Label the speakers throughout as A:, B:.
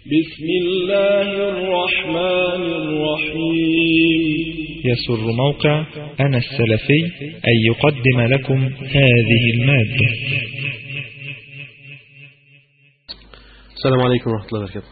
A: بسم الله الرحمن الرحيم
B: يسر موقع أنا السلفي أن يقدم لكم هذه المادة
C: السلام عليكم ورحمة الله وبركاته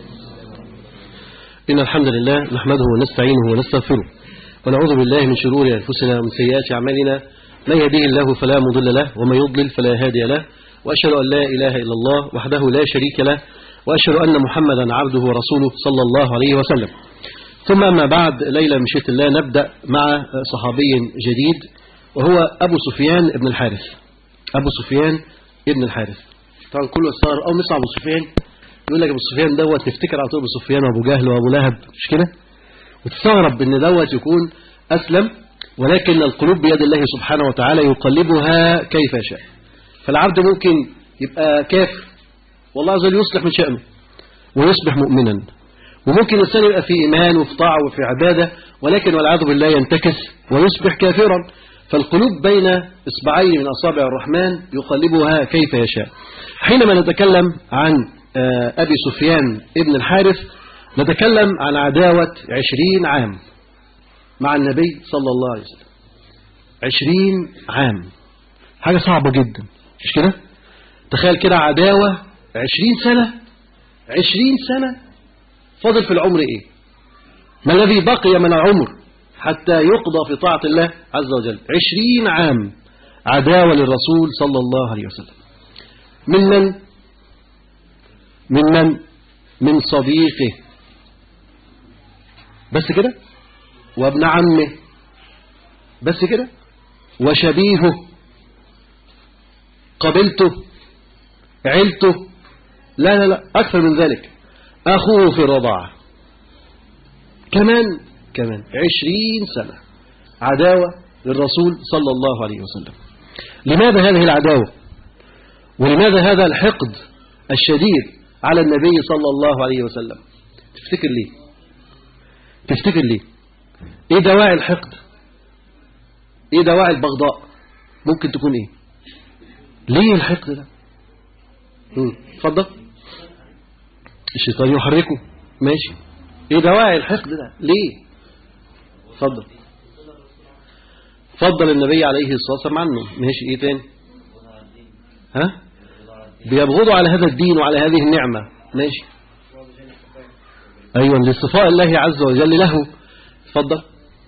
C: إن الحمد لله نحمده ونستعينه ونستغفره ونعوذ بالله من شرور أنفسنا ومن سيئات أعمالنا من يهديه الله فلا مضل له ومن يضلل فلا هادي له وأشهد أن لا إله إلا الله وحده لا شريك له وأشهد أن محمدا عبده ورسوله صلى الله عليه وسلم ثم أما بعد ليلة مشيئة الله نبدأ مع صحابي جديد وهو أبو سفيان ابن الحارث أبو سفيان ابن الحارث طبعا كله صار أو نسمع أبو سفيان يقول لك أبو سفيان دوت نفتكر على طول أبو سفيان وأبو جهل وأبو لهب مش كده وتستغرب إن دوت يكون أسلم ولكن القلوب بيد الله سبحانه وتعالى يقلبها كيف يشاء فالعبد ممكن يبقى كافر والله عز وجل يصلح من شأنه ويصبح مؤمنا وممكن الإنسان يبقى في إيمان وفي طاعة وفي عبادة ولكن والعياذ بالله ينتكس ويصبح كافرا فالقلوب بين إصبعين من أصابع الرحمن يقلبها كيف يشاء حينما نتكلم عن أبي سفيان ابن الحارث نتكلم عن عداوة عشرين عام مع النبي صلى الله عليه وسلم عشرين عام حاجة صعبة جدا مش كده تخيل كده عداوة عشرين سنة عشرين سنة فاضل في العمر ايه ما الذي بقي من العمر حتى يقضى في طاعة الله عز وجل عشرين عام عداوة للرسول صلى الله عليه وسلم من من من من من صديقه بس كده وابن عمه بس كده وشبيهه قبيلته عيلته لا لا لا أكثر من ذلك أخوه في الرضاعة كمان كمان عشرين سنة عداوة للرسول صلى الله عليه وسلم لماذا هذه العداوة ولماذا هذا الحقد الشديد على النبي صلى الله عليه وسلم تفتكر ليه تفتكر ليه ايه دواعي الحقد ايه دواعي البغضاء ممكن تكون ايه ليه الحقد ده اتفضل الشيطان يحركه ماشي ايه دواعي الحقد ده ليه اتفضل فضل النبي عليه الصلاة والسلام عنه ماشي ايه تاني ها بيبغضوا على هذا الدين وعلى هذه النعمة ماشي ايوه لاصطفاء الله عز وجل له اتفضل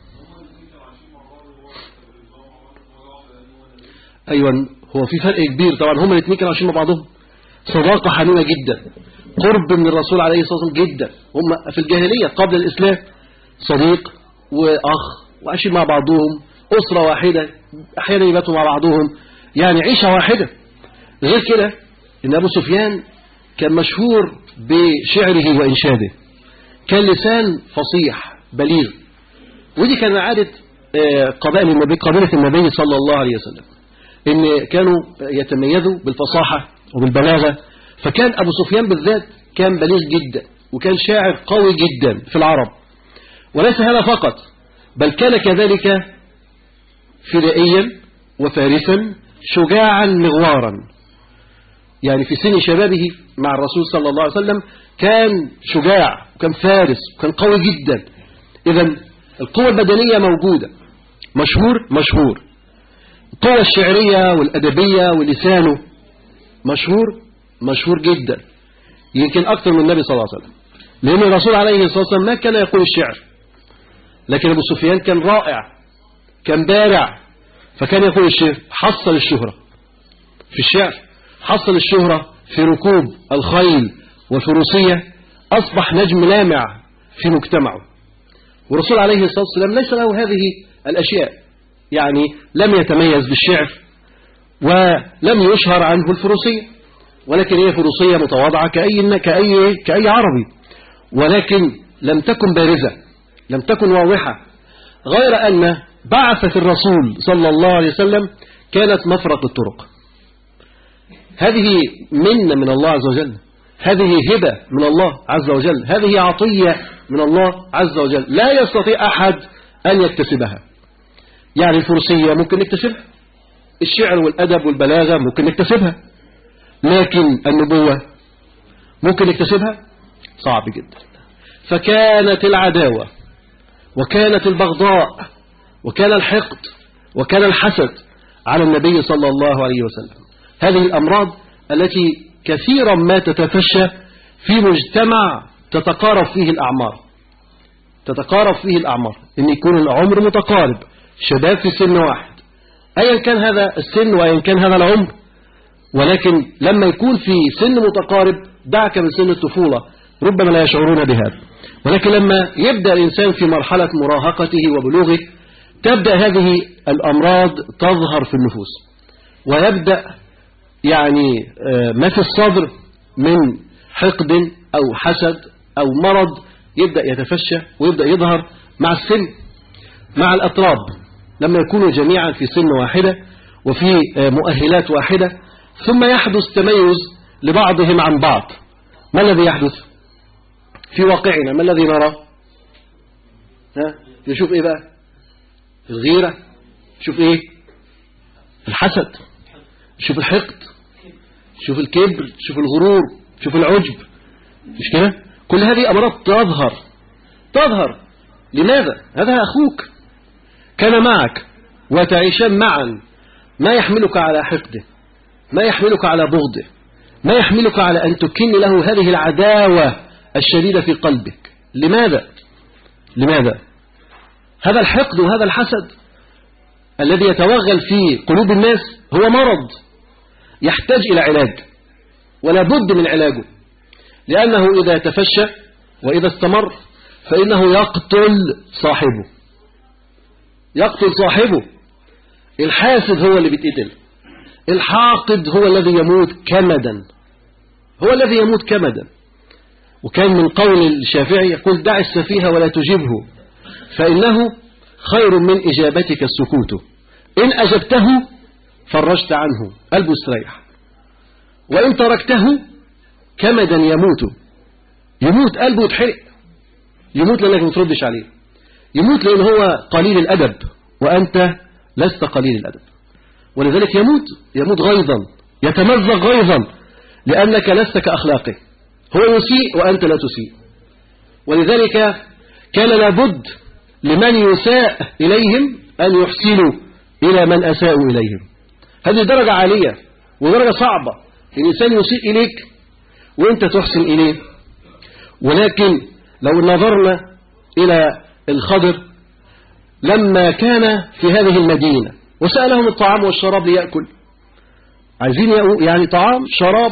C: ايوه هو في فرق كبير طبعا هما الاثنين كانوا عايشين مع بعضهم صداقة حميمة جدا قرب من الرسول عليه الصلاة والسلام جدا هم في الجاهلية قبل الإسلام صديق وأخ وعايشين مع بعضهم أسرة واحدة أحيانا يباتوا مع بعضهم يعني عيشة واحدة غير كده إن أبو سفيان كان مشهور بشعره وإنشاده كان لسان فصيح بليغ ودي كان عادة قبائل النبي قبيلة النبي صلى الله عليه وسلم إن كانوا يتميزوا بالفصاحة وبالبلاغة فكان أبو سفيان بالذات كان بليغ جدا وكان شاعر قوي جدا في العرب وليس هذا فقط بل كان كذلك فدائيا وفارسا شجاعا مغوارا يعني في سن شبابه مع الرسول صلى الله عليه وسلم كان شجاع وكان فارس وكان قوي جدا إذا القوة البدنية موجودة مشهور مشهور القوة الشعرية والأدبية ولسانه مشهور مشهور جدا يمكن أكثر من النبي صلى الله عليه وسلم لأن الرسول عليه الصلاة والسلام ما كان يقول الشعر لكن أبو سفيان كان رائع كان بارع فكان يقول الشعر حصل الشهرة في الشعر حصل الشهرة في ركوب الخيل والفروسية أصبح نجم لامع في مجتمعه والرسول عليه الصلاة والسلام ليس له هذه الأشياء يعني لم يتميز بالشعر ولم يشهر عنه الفروسية ولكن هي فروسية متواضعة كأي, كأي, كأي عربي ولكن لم تكن بارزة لم تكن واضحة غير أن بعثة الرسول صلى الله عليه وسلم كانت مفرق الطرق هذه منة من الله عز وجل هذه هبة من الله عز وجل هذه عطية من الله عز وجل لا يستطيع أحد أن يكتسبها يعني الفروسية ممكن نكتسبها الشعر والأدب والبلاغة ممكن نكتسبها لكن النبوة ممكن نكتسبها صعب جدا فكانت العداوة وكانت البغضاء وكان الحقد وكان الحسد على النبي صلى الله عليه وسلم هذه الأمراض التي كثيرا ما تتفشى في مجتمع تتقارب فيه الأعمار تتقارب فيه الأعمار إن يكون العمر متقارب شباب في سن واحد أيا كان هذا السن وأيا كان هذا العمر ولكن لما يكون في سن متقارب دعك من سن الطفولة ربما لا يشعرون بهذا ولكن لما يبدأ الإنسان في مرحلة مراهقته وبلوغه تبدأ هذه الأمراض تظهر في النفوس ويبدأ يعني ما في الصدر من حقد أو حسد أو مرض يبدأ يتفشى ويبدأ يظهر مع السن مع الأطراب لما يكونوا جميعا في سن واحدة وفي مؤهلات واحدة ثم يحدث تميز لبعضهم عن بعض ما الذي يحدث في واقعنا ما الذي نرى ها نشوف ايه بقى الغيرة شوف ايه الحسد شوف الحقد شوف الكبر شوف الغرور شوف العجب مش كده كل هذه أمراض تظهر تظهر لماذا هذا أخوك كان معك وتعيشان معا ما يحملك على حقده ما يحملك على بغضه ما يحملك على أن تكن له هذه العداوة الشديدة في قلبك لماذا لماذا هذا الحقد وهذا الحسد الذي يتوغل في قلوب الناس هو مرض يحتاج إلى علاج ولا بد من علاجه لأنه إذا تفشى وإذا استمر فإنه يقتل صاحبه يقتل صاحبه الحاسد هو اللي بيتقتل الحاقد هو الذي يموت كمدا هو الذي يموت كمدا وكان من قول الشافعي يقول دع السفيه ولا تجبه فإنه خير من إجابتك السكوت إن أجبته فرجت عنه قلبه استريح وإن تركته كمدا يموت يموت قلبه يتحرق يموت لأنك ما تردش عليه يموت لأن هو قليل الأدب وأنت لست قليل الأدب ولذلك يموت يموت غيظا يتمزق غيظا لأنك لست كأخلاقه هو يسيء وأنت لا تسيء ولذلك كان لابد لمن يساء إليهم أن يحسنوا إلى من أساءوا إليهم هذه درجة عالية ودرجة صعبة الإنسان يسيء إليك وأنت تحسن إليه ولكن لو نظرنا إلى الخضر لما كان في هذه المدينة وسألهم الطعام والشراب ليأكل عايزين يعني طعام شراب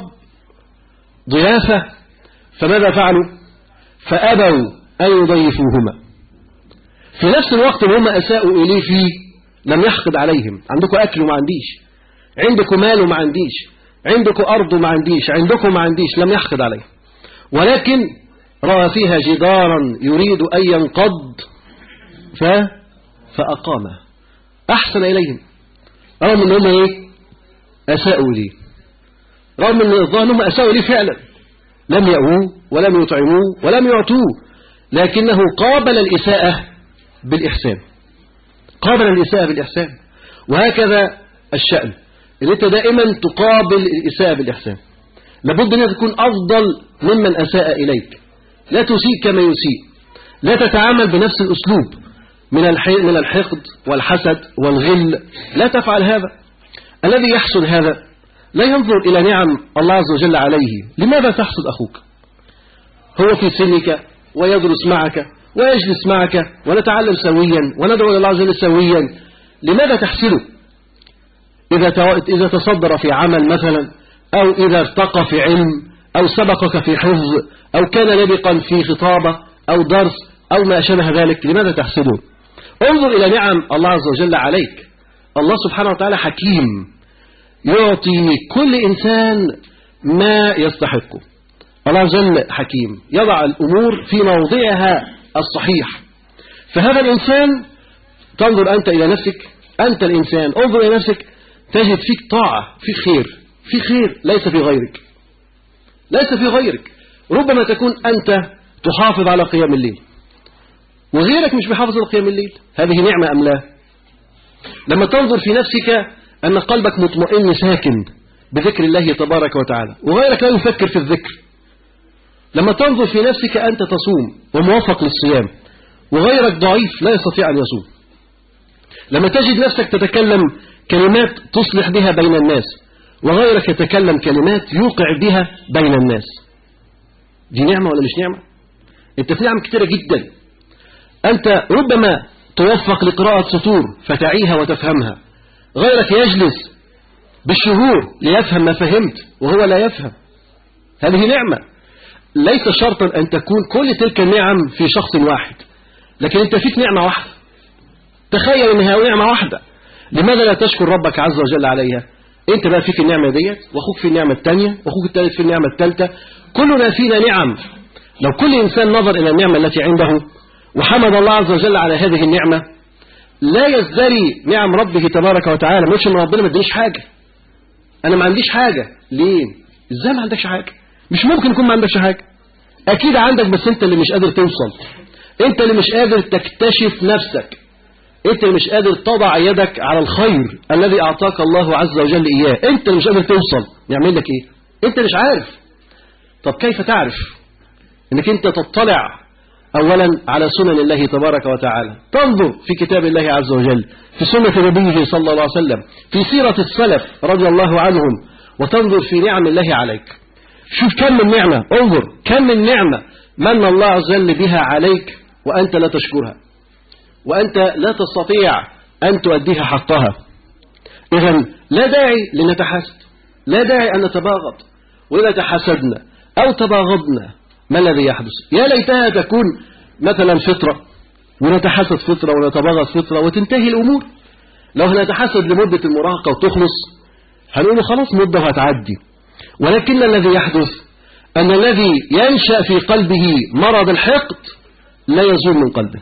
C: ضيافة فماذا فعلوا فأبوا أن يضيفوهما في نفس الوقت اللي هم أساءوا إليه فيه لم يحقد عليهم عندكم أكل وما عنديش عندكم مال وما عنديش عندكم أرض وما عنديش عندكم ما عنديش لم يحقد عليهم ولكن رأى فيها جدارا يريد أن ينقض ف... فأقامه أحسن إليهم رغم أن هم إيه أساءوا إليه رغم أن الظاهر أنهم أساءوا إليه فعلا لم يأووه ولم يطعموه ولم يعطوه لكنه قابل الإساءة بالإحسان قابل الإساءة بالإحسان وهكذا الشأن إن أنت دائما تقابل الإساءة بالإحسان لابد أن تكون أفضل ممن أساء إليك لا تسيء كما يسيء لا تتعامل بنفس الأسلوب من من الحقد والحسد والغل لا تفعل هذا الذي يحسن هذا لا ينظر إلى نعم الله عز وجل عليه لماذا تحسد أخوك هو في سنك ويدرس معك ويجلس معك ونتعلم سويا وندعو إلى الله عز وجل سويا لماذا تحسده إذا إذا تصدر في عمل مثلا أو إذا ارتقى في علم أو سبقك في حفظ أو كان لبقا في خطابة أو درس أو ما شابه ذلك لماذا تحسده انظر إلى نعم الله عز وجل عليك الله سبحانه وتعالى حكيم يعطي كل إنسان ما يستحقه الله عز وجل حكيم يضع الأمور في موضعها الصحيح فهذا الإنسان تنظر أنت إلى نفسك أنت الإنسان انظر إلى نفسك تجد فيك طاعة في خير في خير ليس في غيرك ليس في غيرك ربما تكون أنت تحافظ على قيام الليل وغيرك مش بيحافظ على قيام الليل هذه نعمة أم لا لما تنظر في نفسك أن قلبك مطمئن ساكن بذكر الله تبارك وتعالى وغيرك لا يفكر في الذكر لما تنظر في نفسك أنت تصوم وموفق للصيام وغيرك ضعيف لا يستطيع أن يصوم لما تجد نفسك تتكلم كلمات تصلح بها بين الناس وغيرك يتكلم كلمات يوقع بها بين الناس دي نعمة ولا مش نعمة انت في نعم كتيرة جدا انت ربما توفق لقراءة سطور فتعيها وتفهمها غيرك يجلس بالشهور ليفهم ما فهمت وهو لا يفهم هذه نعمة ليس شرطا أن تكون كل تلك النعم في شخص واحد لكن أنت فيك نعمة واحدة تخيل أنها نعمة واحدة لماذا لا تشكر ربك عز وجل عليها أنت بقى فيك النعمة ديت وأخوك في النعمة الثانية وأخوك الثالث في النعمة الثالثة كلنا فينا نعم لو كل إنسان نظر إلى النعمة التي عنده وحمد الله عز وجل على هذه النعمة لا يزدري نعم ربه تبارك وتعالى ما يقولش ان ربنا ما ادانيش حاجة انا ما عنديش حاجة ليه ازاي ما عندكش حاجة مش ممكن يكون ما عندكش حاجة اكيد عندك بس انت اللي مش قادر توصل انت اللي مش قادر تكتشف نفسك انت اللي مش قادر تضع يدك على الخير الذي اعطاك الله عز وجل اياه انت اللي مش قادر توصل يعمل لك ايه انت مش عارف طب كيف تعرف انك انت تطلع أولا على سنن الله تبارك وتعالى تنظر في كتاب الله عز وجل في سنة نبيه صلى الله عليه وسلم في سيرة السلف رضي الله عنهم وتنظر في نعم الله عليك شوف كم من نعمة انظر كم من نعمة من الله عز وجل بها عليك وأنت لا تشكرها وأنت لا تستطيع أن تؤديها حقها إذا لا داعي لنتحاسد لا داعي أن نتباغض وإذا تحاسدنا أو تباغضنا ما الذي يحدث يا ليتها تكون مثلا فطرة ونتحسد فطرة ونتبغض فطرة وتنتهي الأمور لو هنتحسد لمدة المراهقة وتخلص هنقول خلاص مدة وهتعدي ولكن الذي يحدث أن الذي ينشأ في قلبه مرض الحقد لا يزول من قلبه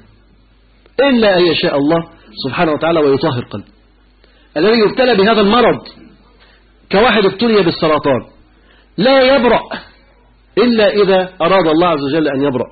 C: إلا أن يشاء الله سبحانه وتعالى ويطهر قلبه الذي يبتلى بهذا المرض كواحد ابتلي بالسرطان لا يبرأ إلا إذا أراد الله عز وجل أن يبرأ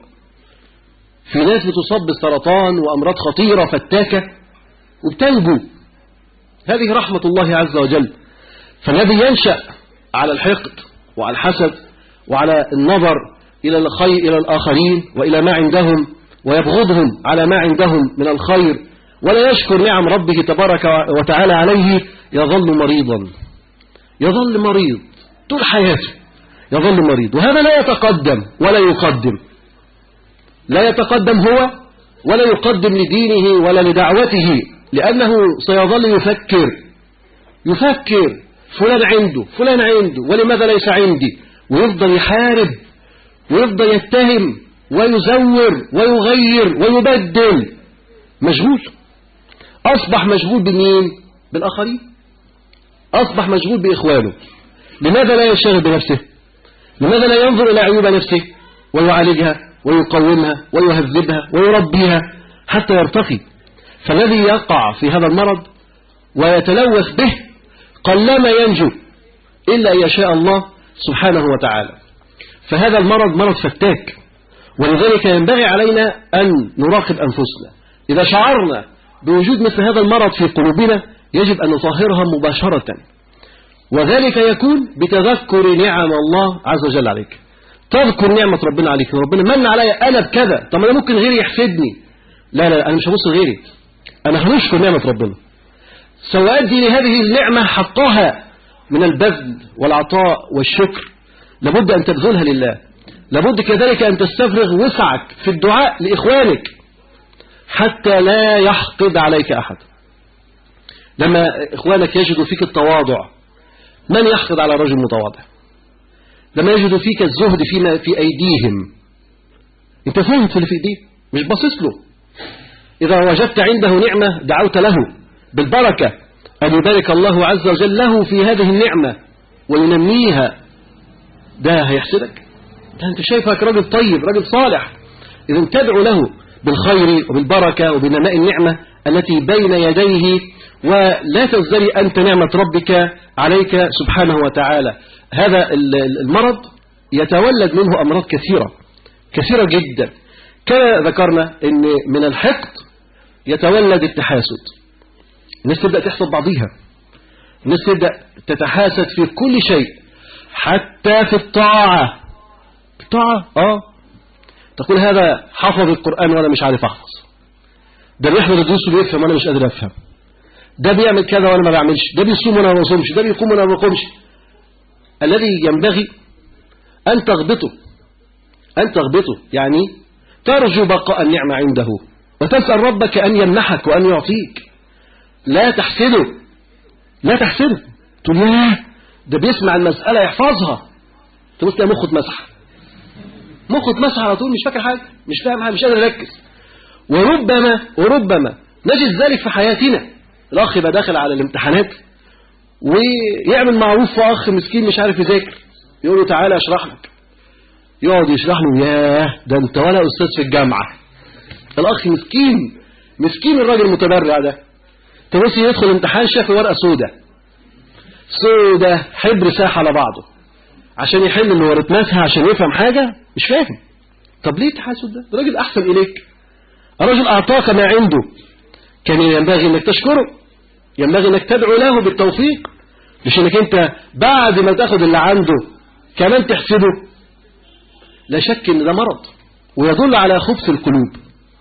C: في ناس بتصاب بالسرطان وأمراض خطيرة فتاكة وبتنجو هذه رحمة الله عز وجل فالذي ينشأ على الحقد وعلى الحسد وعلى النظر إلى الخير إلى الآخرين وإلى ما عندهم ويبغضهم على ما عندهم من الخير ولا يشكر نعم ربه تبارك وتعالى عليه يظل مريضا يظل مريض طول حياته يظل مريض وهذا لا يتقدم ولا يقدم لا يتقدم هو ولا يقدم لدينه ولا لدعوته لأنه سيظل يفكر يفكر فلان عنده فلان عنده ولماذا ليس عندي ويفضل يحارب ويفضل يتهم ويزور ويغير ويبدل مشغول أصبح مشغول بمين بالآخرين أصبح مشغول بإخوانه لماذا لا يشتغل بنفسه لماذا لا ينظر إلى عيوب نفسه ويعالجها ويقومها ويهذبها ويربيها حتى يرتقي فالذي يقع في هذا المرض ويتلوث به قلما ينجو إلا أن يشاء الله سبحانه وتعالى فهذا المرض مرض فتاك ولذلك ينبغي علينا أن نراقب أنفسنا إذا شعرنا بوجود مثل هذا المرض في قلوبنا يجب أن نطهرها مباشرة وذلك يكون بتذكر نعم الله عز وجل عليك تذكر نعمة ربنا عليك ربنا من عليا أنا بكذا طب أنا ممكن غيري يحسدني لا لا أنا مش هبص غيري أنا هنشكر نعمة ربنا سأؤدي لهذه النعمة حقها من البذل والعطاء والشكر لابد أن تبذلها لله لابد كذلك أن تستفرغ وسعك في الدعاء لإخوانك حتى لا يحقد عليك أحد لما إخوانك يجدوا فيك التواضع من يحقد على رجل متواضع لما يجد فيك الزهد فيما في أيديهم انت فهمت اللي في ايديه مش باصص له إذا وجدت عنده نعمة دعوت له بالبركة أن يبارك الله عز وجل له في هذه النعمة وينميها ده هيحسدك ده أنت شايفك راجل طيب راجل صالح إذا تدعو له بالخير وبالبركة وبنماء النعمة التي بين يديه ولا تزدري أنت نعمة ربك عليك سبحانه وتعالى هذا المرض يتولد منه أمراض كثيرة كثيرة جدا كما ذكرنا أن من الحقد يتولد التحاسد الناس تبدأ تحسد بعضيها الناس تبدأ تتحاسد في كل شيء حتى في الطاعة طاعة اه تقول هذا حفظ القرآن وانا مش عارف احفظ ده بيحفظ الدروس وبيفهم وانا مش قادر افهم ده بيعمل كذا وانا ما بعملش ده بيصوم وانا ما بصومش ده بيقوم وانا ما بقومش الذي ينبغي ان تغبطه ان تغبطه يعني ترجو بقاء النعمة عنده وتسأل ربك أن يمنحك وأن يعطيك لا تحسده لا تحسده تقول ياه ده بيسمع المسألة يحفظها تبص تلاقي مخه اتمسح مخه اتمسح على طول مش فاكر حاجة مش فاهم حاجة مش قادر يركز وربما وربما نجد ذلك في حياتنا الأخ يبقى داخل على الامتحانات ويعمل معروف في أخ مسكين مش عارف يذاكر يقول له تعالى أشرح لك يقعد يشرح له ياه ده أنت ولا أستاذ في الجامعة الأخ مسكين مسكين الراجل المتبرع ده تبص يدخل امتحان شاف ورقة سودة سودة حبر ساح على بعضه عشان يحل اللي ورا اتمسها عشان يفهم حاجة مش فاهم طب ليه التحاسد ده ده راجل أحسن إليك الرجل أعطاك ما عنده كان ينبغي أنك تشكره ينبغي أنك تدعو له بالتوفيق مش أنك أنت بعد ما تاخد اللي عنده كمان تحسده لا شك أن ده مرض ويدل على خبث القلوب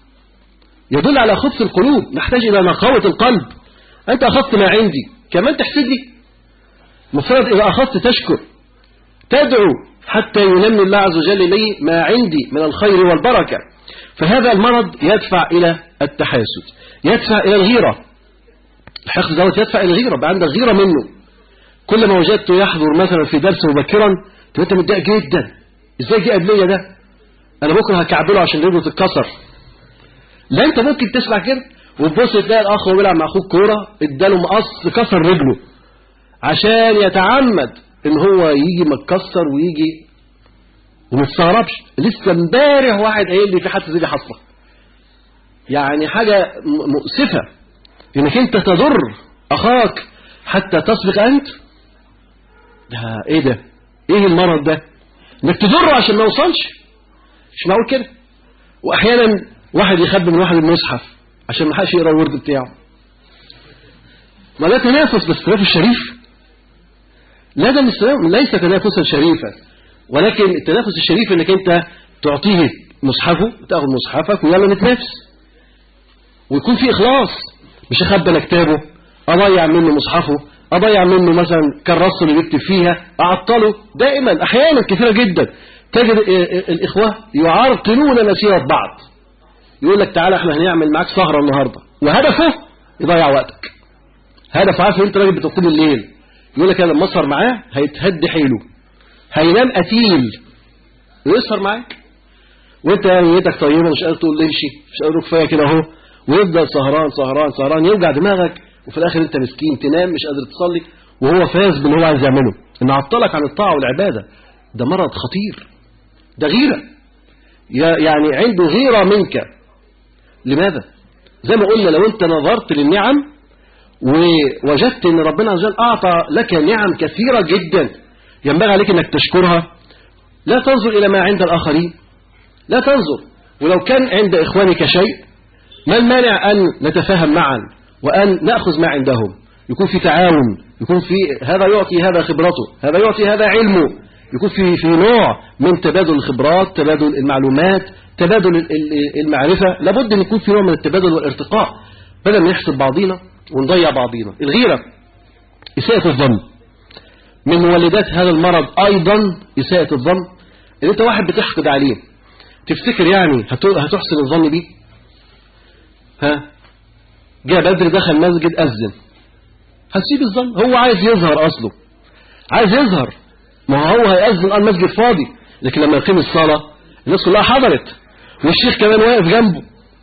C: يدل على خبث القلوب نحتاج إلى نقاوة القلب أنت أخذت ما عندي كمان تحسد لي مفترض إذا أخذت تشكر تدعو حتى ينمي الله عز وجل لي ما عندي من الخير والبركة فهذا المرض يدفع إلى التحاسد يدفع إلى الغيرة الحقد دوت يدفع إلى الغيرة بقى عندك غيرة منه كل ما وجدته يحضر مثلا في درس مبكرا تبقى انت متضايق جدا ازاي جه قبليه ده انا بكره هكعبله عشان رجله تتكسر لا انت ممكن تسمع كده وتبص تلاقي الاخ وهو بيلعب مع اخوك كوره اداله مقص كسر رجله عشان يتعمد ان هو يجي متكسر ويجي وما تستغربش لسه امبارح واحد قايل لي في حادثه زي دي حاصله يعني حاجه مؤسفه انك انت تضر اخاك حتى تسبق انت ده ايه ده ايه المرض ده انك تضره عشان ما يوصلش مش معقول كده واحيانا واحد يخبي من واحد المصحف عشان ما حدش يقرا الورد بتاعه ما ده تنافس بس تنافس شريف لا ده ليس تنافسا شريفا ولكن التنافس الشريف انك انت تعطيه مصحفه تاخذ مصحفك ويلا نتنافس ويكون في اخلاص مش اخبى انا كتابه اضيع منه مصحفه اضيع منه مثلا كراسته اللي بيكتب فيها اعطله دائما احيانا كثيره جدا تجد الاخوه يعرقلون مسيره بعض يقول لك تعالى احنا هنعمل معاك سهره النهارده وهدفه يضيع وقتك هدف عارف انت راجل بتقوم الليل يقول لك انا لما اسهر معاه هيتهد حيله هينام قتيل ويسهر معاك وانت نيتك طيبه مش قادر تقول له امشي مش قادر كفايه كده اهو ويفضل سهران سهران سهران يوجع دماغك وفي الاخر انت مسكين تنام مش قادر تصلي وهو فاز باللي هو عايز يعمله ان عطلك عن الطاعه والعباده ده مرض خطير ده غيره يعني عنده غيره منك لماذا زي ما قلنا لو انت نظرت للنعم ووجدت ان ربنا عز وجل اعطى لك نعم كثيره جدا ينبغي عليك انك تشكرها لا تنظر الى ما عند الاخرين لا تنظر ولو كان عند اخوانك شيء ما المانع ان نتفاهم معا وان ناخذ ما عندهم يكون في تعاون يكون في هذا يعطي هذا خبرته هذا يعطي هذا علمه يكون في في نوع من تبادل الخبرات تبادل المعلومات تبادل المعرفة لابد أن يكون في نوع من التبادل والارتقاء بدل ما نحسب بعضينا ونضيع بعضينا الغيرة إساءة الظن من مولدات هذا المرض أيضا إساءة الظن إن أنت واحد بتحقد عليه تفتكر يعني هتحسن الظن بيه ها جاء بدر دخل مسجد أذن هتسيب الظن هو عايز يظهر أصله عايز يظهر ما هو هيأذن المسجد فاضي لكن لما يقيم الصلاة الناس كلها حضرت والشيخ كمان واقف جنبه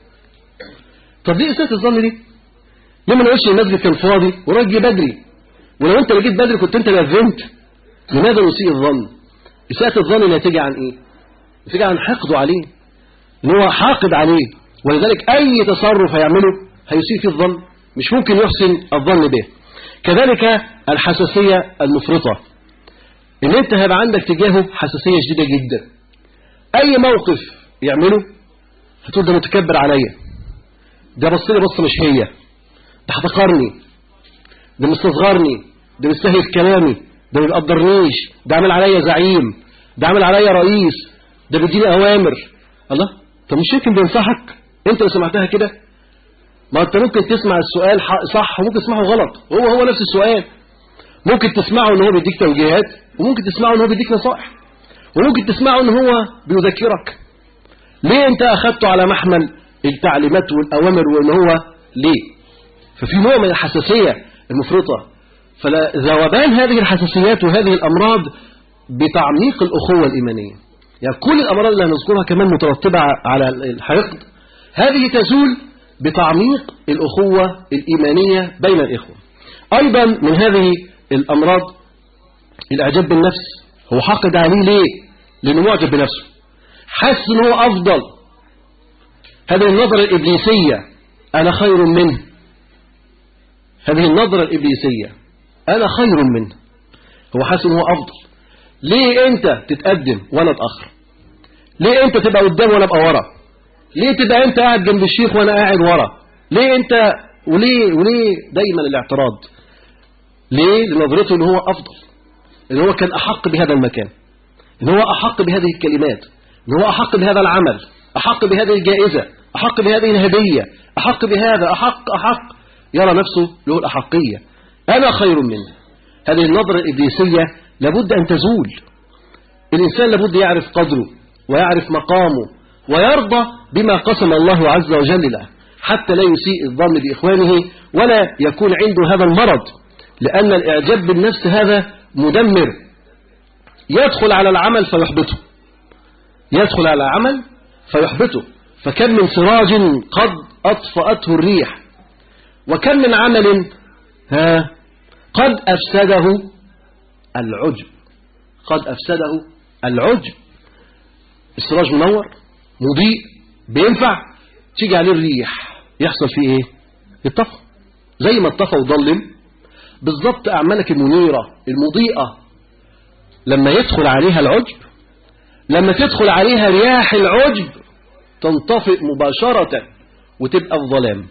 C: طب دي إساءة الظن دي ليه ما نقولش المسجد كان فاضي وراجل بدري ولو انت اللي جيت بدري كنت انت اللي اذنت لماذا نسيء الظن إساءة الظن ناتجة عن ايه ناتجة عن حقده عليه ان هو حاقد عليه ولذلك اي تصرف هيعمله هيسيء فيه الظن مش ممكن يحسن الظن به كذلك الحساسية المفرطة ان انت هيبقى عندك تجاهه حساسية شديدة جدا اي موقف يعمله هتقول ده متكبر عليا ده بص لي بصه مش هي ده هتقرني ده مستصغرني ده مستهي في كلامي ده ما بيقدرنيش ده عامل عليا زعيم ده عامل عليا رئيس ده بيديني أوامر الله طب مش يمكن بينصحك أنت لو سمعتها كده ما أنت ممكن تسمع السؤال ح- صح وممكن تسمعه غلط هو هو نفس السؤال ممكن تسمعه ان هو بيديك توجيهات وممكن تسمعه ان هو بيديك نصائح وممكن تسمعه ان هو بيذكرك ليه انت اخدته على محمل التعليمات والاوامر وان هو ليه ففي نوع من الحساسية المفرطة فذوبان هذه الحساسيات وهذه الامراض بتعميق الاخوة الايمانية يعني كل الامراض اللي هنذكرها كمان مترتبة على الحقد هذه تزول بتعميق الاخوة الايمانية بين الاخوة ايضا من هذه الامراض الاعجاب بالنفس هو حقد عليه ليه لانه معجب بنفسه حاسس ان هو افضل هذه النظرة الابليسية انا خير منه هذه النظرة الابليسية انا خير منه هو حاسس ان هو افضل ليه انت تتقدم وانا اتاخر ليه انت تبقى قدام وانا ابقى ورا ليه تبقى انت قاعد جنب الشيخ وانا قاعد ورا ليه انت وليه وليه دايما الاعتراض ليه لنظرته ان هو افضل ان هو كان احق بهذا المكان ان هو احق بهذه الكلمات ان هو احق بهذا العمل احق بهذه الجائزة احق بهذه الهدية احق بهذا احق احق يرى نفسه له الاحقية انا خير منه هذه النظرة الابليسية لابد ان تزول الانسان لابد يعرف قدره ويعرف مقامه ويرضى بما قسم الله عز وجل له حتى لا يسيء الظن بإخوانه ولا يكون عنده هذا المرض لأن الإعجاب بالنفس هذا مدمر يدخل على العمل فيحبطه يدخل على العمل فيحبطه فكم من سراج قد أطفأته الريح وكم من عمل ها قد أفسده العجب قد أفسده العجب السراج منور مضيء بينفع تيجي عليه الريح يحصل فيه ايه يطفى زي ما اتطفى وضلم بالضبط أعمالك المنيرة المضيئة لما يدخل عليها العجب لما تدخل عليها رياح العجب تنطفئ مباشرة وتبقى في ظلام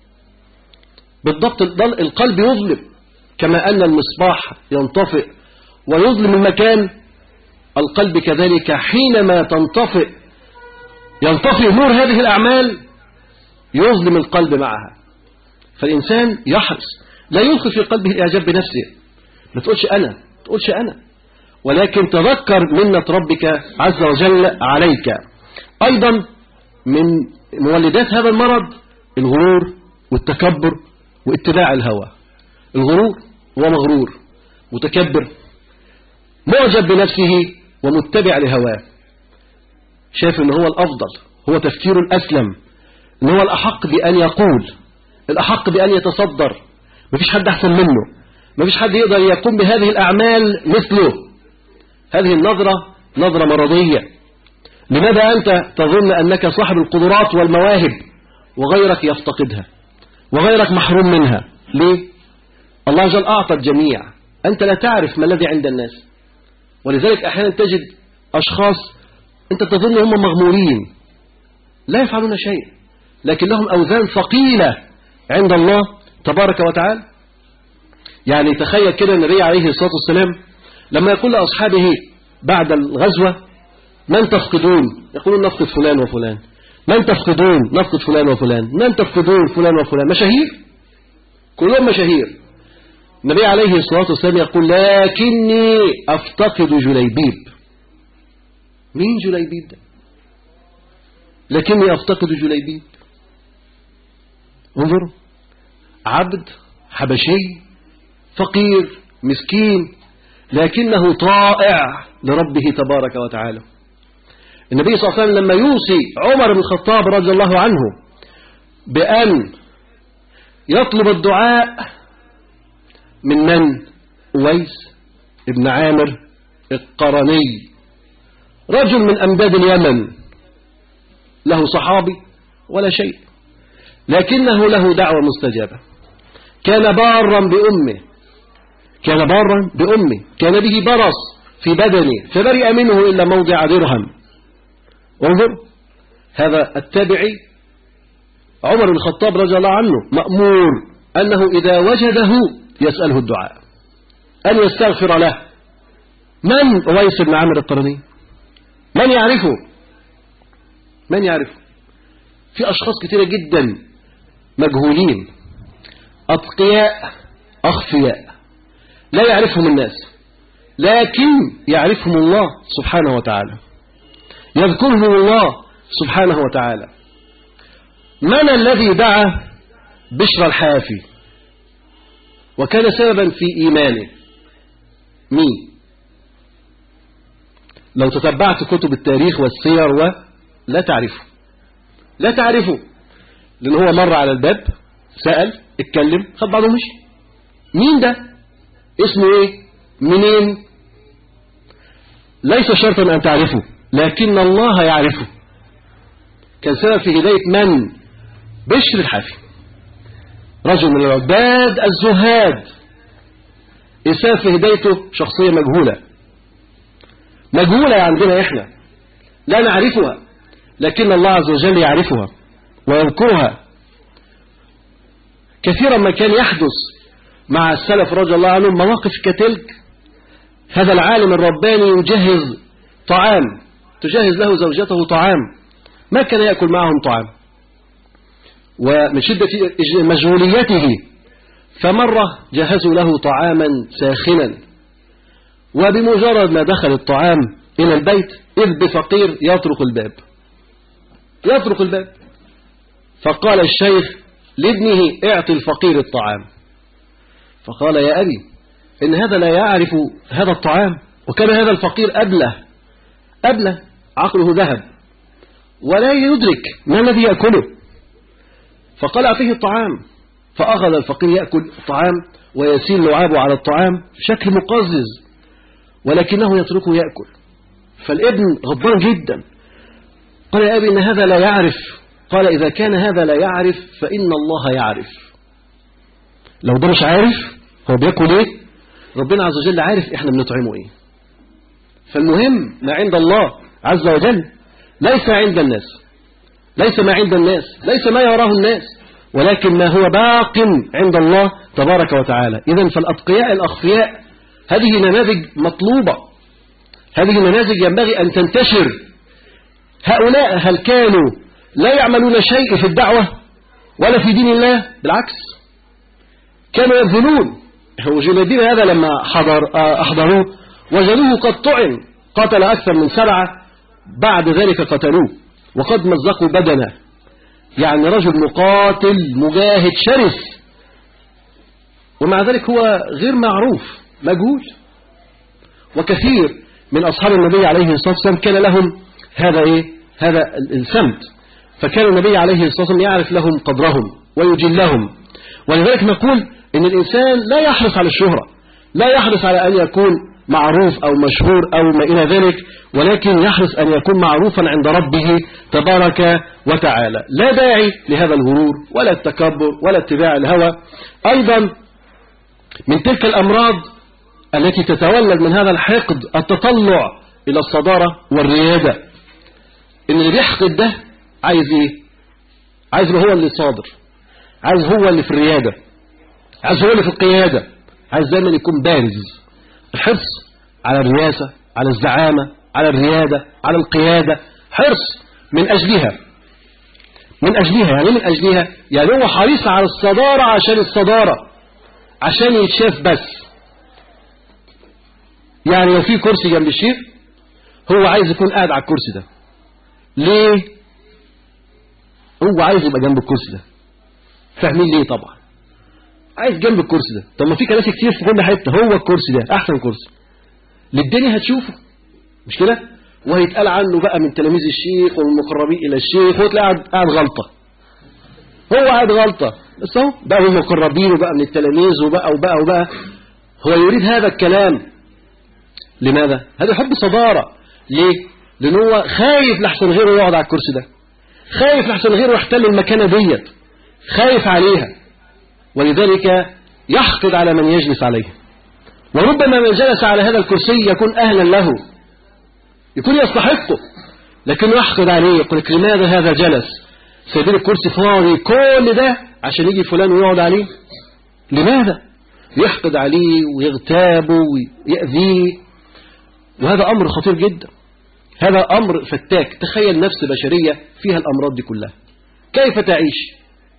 C: بالضبط الضل- القلب يظلم كما أن المصباح ينطفئ ويظلم المكان القلب كذلك حينما تنطفئ ينطفئ نور هذه الأعمال يظلم القلب معها فالإنسان يحرص لا يلقي في قلبه الإعجاب بنفسه ما تقولش أنا ما تقولش أنا ولكن تذكر منة ربك عز وجل عليك أيضا من مولدات هذا المرض الغرور والتكبر واتباع الهوى الغرور هو مغرور متكبر معجب بنفسه ومتبع لهواه شايف ان هو الافضل هو تفكير الاسلم ان هو الاحق بان يقول الاحق بان يتصدر مفيش حد احسن منه مفيش حد يقدر يقوم بهذه الاعمال مثله هذه النظرة نظرة مرضية لماذا أنت تظن أنك صاحب القدرات والمواهب وغيرك يفتقدها وغيرك محروم منها ليه؟ الله جل أعطى الجميع أنت لا تعرف ما الذي عند الناس ولذلك أحيانا تجد أشخاص أنت تظن هم مغمورين لا يفعلون شيء لكن لهم أوزان ثقيلة عند الله تبارك وتعالى يعني تخيل كده النبي عليه الصلاة والسلام لما يقول لأصحابه بعد الغزوة من تفقدون يقولون نفقد فلان وفلان من تفقدون نفقد فلان وفلان من تفقدون فلان وفلان مشاهير كلهم مشاهير النبي عليه الصلاة والسلام يقول لكني أفتقد جليبيب مين جليبيب ده لكني أفتقد جليبيب انظروا عبد حبشي فقير مسكين لكنه طائع لربه تبارك وتعالى النبي صلى الله عليه وسلم لما يوصي عمر بن الخطاب رضي الله عنه بأن يطلب الدعاء من من أويس ابن عامر القرني رجل من أمداد اليمن له صحابي ولا شيء لكنه له دعوة مستجابة كان بارا بأمه كان بارا بأمه كان به برص في بدنه فبرئ منه إلا موضع درهم انظر هذا التابعي عمر بن الخطاب رضي الله عنه مأمور أنه إذا وجده يسأله الدعاء أن يستغفر له من أويس بن عامر القرني من يعرفه من يعرفه في أشخاص كثيرة جدا مجهولين أتقياء أخفياء لا يعرفهم الناس لكن يعرفهم الله سبحانه وتعالى يذكرهم الله سبحانه وتعالى من الذي دعا بشر الحافي وكان سببا في إيمانه مين لو تتبعت كتب التاريخ والسير ولا تعرفه لا تعرفه لأن هو مر على الباب سأل اتكلم خد بعضه مشي مين ده اسمه ايه منين ليس شرطا أن تعرفه لكن الله يعرفه كان سبب في هداية من بشر الحافي رجل من العباد الزهاد السبب في هدايته شخصية مجهولة مجهولة عندنا إحنا لا نعرفها لكن الله عز وجل يعرفها ويذكرها كثيرا ما كان يحدث مع السلف رضي الله عنهم مواقف كتلك هذا العالم الرباني يجهز طعام تجهز له زوجته طعام ما كان يأكل معهم طعام ومن شدة مشغوليته فمرة جهزوا له طعاما ساخنا وبمجرد ما دخل الطعام إلى البيت إذ بفقير يطرق الباب يطرق الباب فقال الشيخ لابنه اعطي الفقير الطعام فقال يا أبي إن هذا لا يعرف هذا الطعام وكان هذا الفقير أبله أبله عقله ذهب ولا يدرك ما الذي يأكله فقال أعطيه الطعام فأخذ الفقير يأكل الطعام ويسيل لعابه على الطعام بشكل مقزز ولكنه يتركه يأكل فالابن غضبان جدا قال يا أبي إن هذا لا يعرف قال إذا كان هذا لا يعرف فإن الله يعرف لو ده مش عارف هو بياكل ايه ربنا عز وجل عارف احنا بنطعمه ايه فالمهم ما عند الله عز وجل ليس عند الناس ليس ما عند الناس ليس ما يراه الناس ولكن ما هو باق عند الله تبارك وتعالى إذا فالأتقياء الأخفياء هذه نماذج مطلوبة هذه نماذج ينبغي أن تنتشر هؤلاء هل كانوا لا يعملون شيء في الدعوة ولا في دين الله بالعكس كانوا يبذلون وجلدين هذا لما حضر أحضروه وجدوه قد طعن قتل أكثر من سبعة بعد ذلك قتلوه وقد مزقوا بدنه يعني رجل مقاتل مجاهد شرس ومع ذلك هو غير معروف مجهول وكثير من أصحاب النبي عليه الصلاة والسلام كان لهم هذا إيه هذا السمت فكان النبي عليه الصلاة والسلام يعرف لهم قدرهم ويجلهم ولذلك نقول إن الإنسان لا يحرص على الشهرة لا يحرص على أن يكون معروف أو مشهور أو ما إلى ذلك ولكن يحرص أن يكون معروفا عند ربه تبارك وتعالى لا داعي لهذا الغرور ولا التكبر ولا اتباع الهوى أيضا من تلك الأمراض التي تتولد من هذا الحقد التطلع إلى الصدارة والريادة إن اللي بيحقد ده عايز إيه عايز هو اللي صادر عايز هو اللي في الريادة عايز هو اللي في القيادة عايز دايما يكون بارز الحرص على الرياسة على الزعامة على الريادة على القيادة حرص من أجلها من أجلها يعني من أجلها يعني هو حريص على الصدارة عشان الصدارة عشان يتشاف بس يعني لو في كرسي جنب الشيخ هو عايز يكون قاعد على الكرسي ده ليه هو عايز يبقى جنب الكرسي ده فاهمين ليه طبعا عايز جنب الكرسي ده طب ما في كراسي كتير في كل حته هو الكرسي ده احسن كرسي للدنيا هتشوفه مش كده وهيتقال عنه بقى من تلاميذ الشيخ والمقربين الى الشيخ وتلاقي قاعد قاعد غلطه هو قاعد غلطه بس اهو بقى من المقربين وبقى من التلاميذ وبقى وبقى وبقى هو يريد هذا الكلام لماذا هذا حب صدارة ليه لان هو خايف لحسن غيره يقعد على الكرسي ده خايف لحسن غيره يحتل المكانة ديت خايف عليها ولذلك يحقد على من يجلس عليه وربما من جلس على هذا الكرسي يكون أهلا له يكون يستحقه لكنه يحقد عليه يقول لك لماذا هذا جلس سيدين الكرسي فاضي كل ده عشان يجي فلان ويقعد عليه لماذا يحقد عليه ويغتابه ويأذيه وهذا أمر خطير جدا هذا أمر فتاك تخيل نفس بشرية فيها الأمراض دي كلها كيف تعيش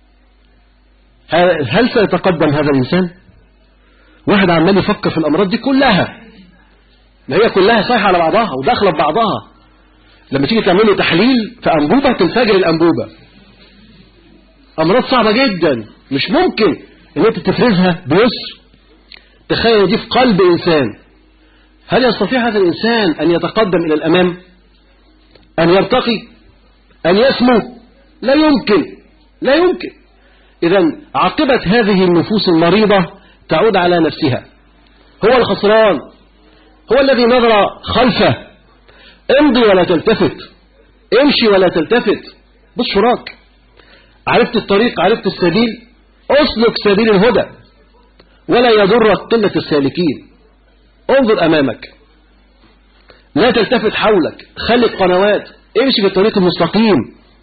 C: هل سيتقدم هذا الإنسان واحد عمال يفكر في الأمراض دي كلها ما هي كلها صايحة على بعضها وداخلة ببعضها لما تيجي تعمل له تحليل في أنبوبة تنفجر الأنبوبة أمراض صعبة جدا مش ممكن ان انت تفرزها بيسر تخيل دي في قلب إنسان هل يستطيع هذا الإنسان أن يتقدم إلى الأمام أن يرتقي أن يسمو لا يمكن لا يمكن إذا عاقبة هذه النفوس المريضة تعود على نفسها هو الخسران هو الذي نظر خلفه امضي ولا تلتفت امشي ولا تلتفت بص وراك عرفت الطريق عرفت السبيل اسلك سبيل الهدى ولا يضرك قلة السالكين انظر أمامك لا تلتفت حولك خلي قنوات امشي في الطريق المستقيم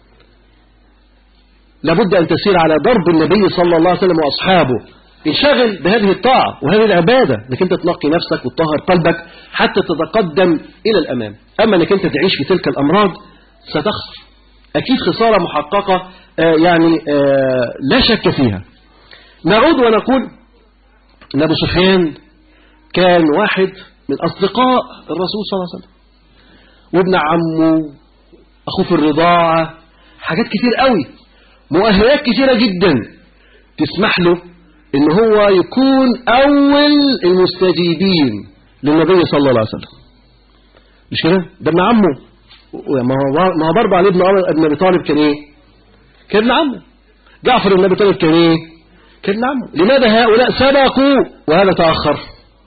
C: لابد أن تسير على ضرب النبي صلى الله عليه وسلم وأصحابه انشغل بهذه الطاعة وهذه العبادة انك انت تنقي نفسك وتطهر قلبك حتى تتقدم إلى الأمام أما انك انت تعيش في تلك الأمراض ستخسر أكيد خسارة محققة آه يعني آه لا شك فيها نعود ونقول أن أبو سفيان كان واحد من أصدقاء الرسول صلى الله عليه وسلم وابن عمه أخوه في الرضاعة حاجات كتير قوي مؤهلات كتيرة جدا تسمح له ان هو يكون اول المستجيبين للنبي صلى الله عليه وسلم مش كده ده ابن عمه ما هو برضه علي ابن ابن ابي طالب كان ايه كان ابن عمه جعفر بن ابي طالب كان ايه كان ابن عمه لماذا هؤلاء سبقوا وهذا تاخر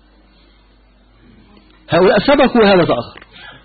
C: هؤلاء سبقوا وهذا تاخر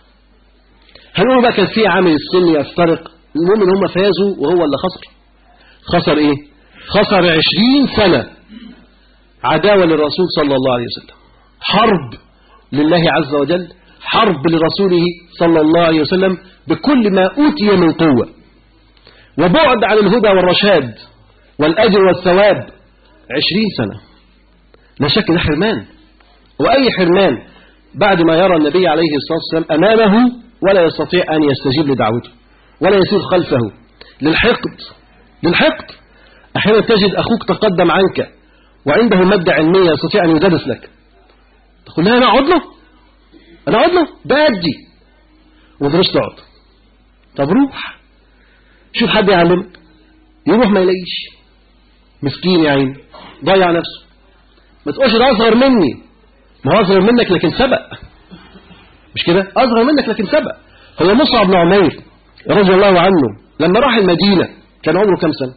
C: هنقول بقى كان في عامل السن يفترق المهم ان هم فازوا وهو اللي خسر خسر ايه خسر عشرين سنة عداوة للرسول صلى الله عليه وسلم حرب لله عز وجل حرب لرسوله صلى الله عليه وسلم بكل ما أوتي من قوة وبعد عن الهدى والرشاد والأجر والثواب عشرين سنة لا شك ده حرمان وأي حرمان بعد ما يرى النبي عليه الصلاة والسلام أمامه ولا يستطيع أن يستجيب لدعوته ولا يسير خلفه للحقد للحقد أحيانا تجد أخوك تقدم عنك وعنده مادة علمية يستطيع أن يدرس لك تقول لا أنا أقعد له أنا أقعد له بأدي ودرس تقعد طب روح شوف حد يعلمك يروح ما يلاقيش مسكين يا عيني ضيع نفسه ما تقولش ده أصغر مني ما هو أصغر منك لكن سبق مش كده أصغر منك لكن سبق هو مصعب بن عمير رضي الله عنه لما راح المدينة كان عمره كم سنة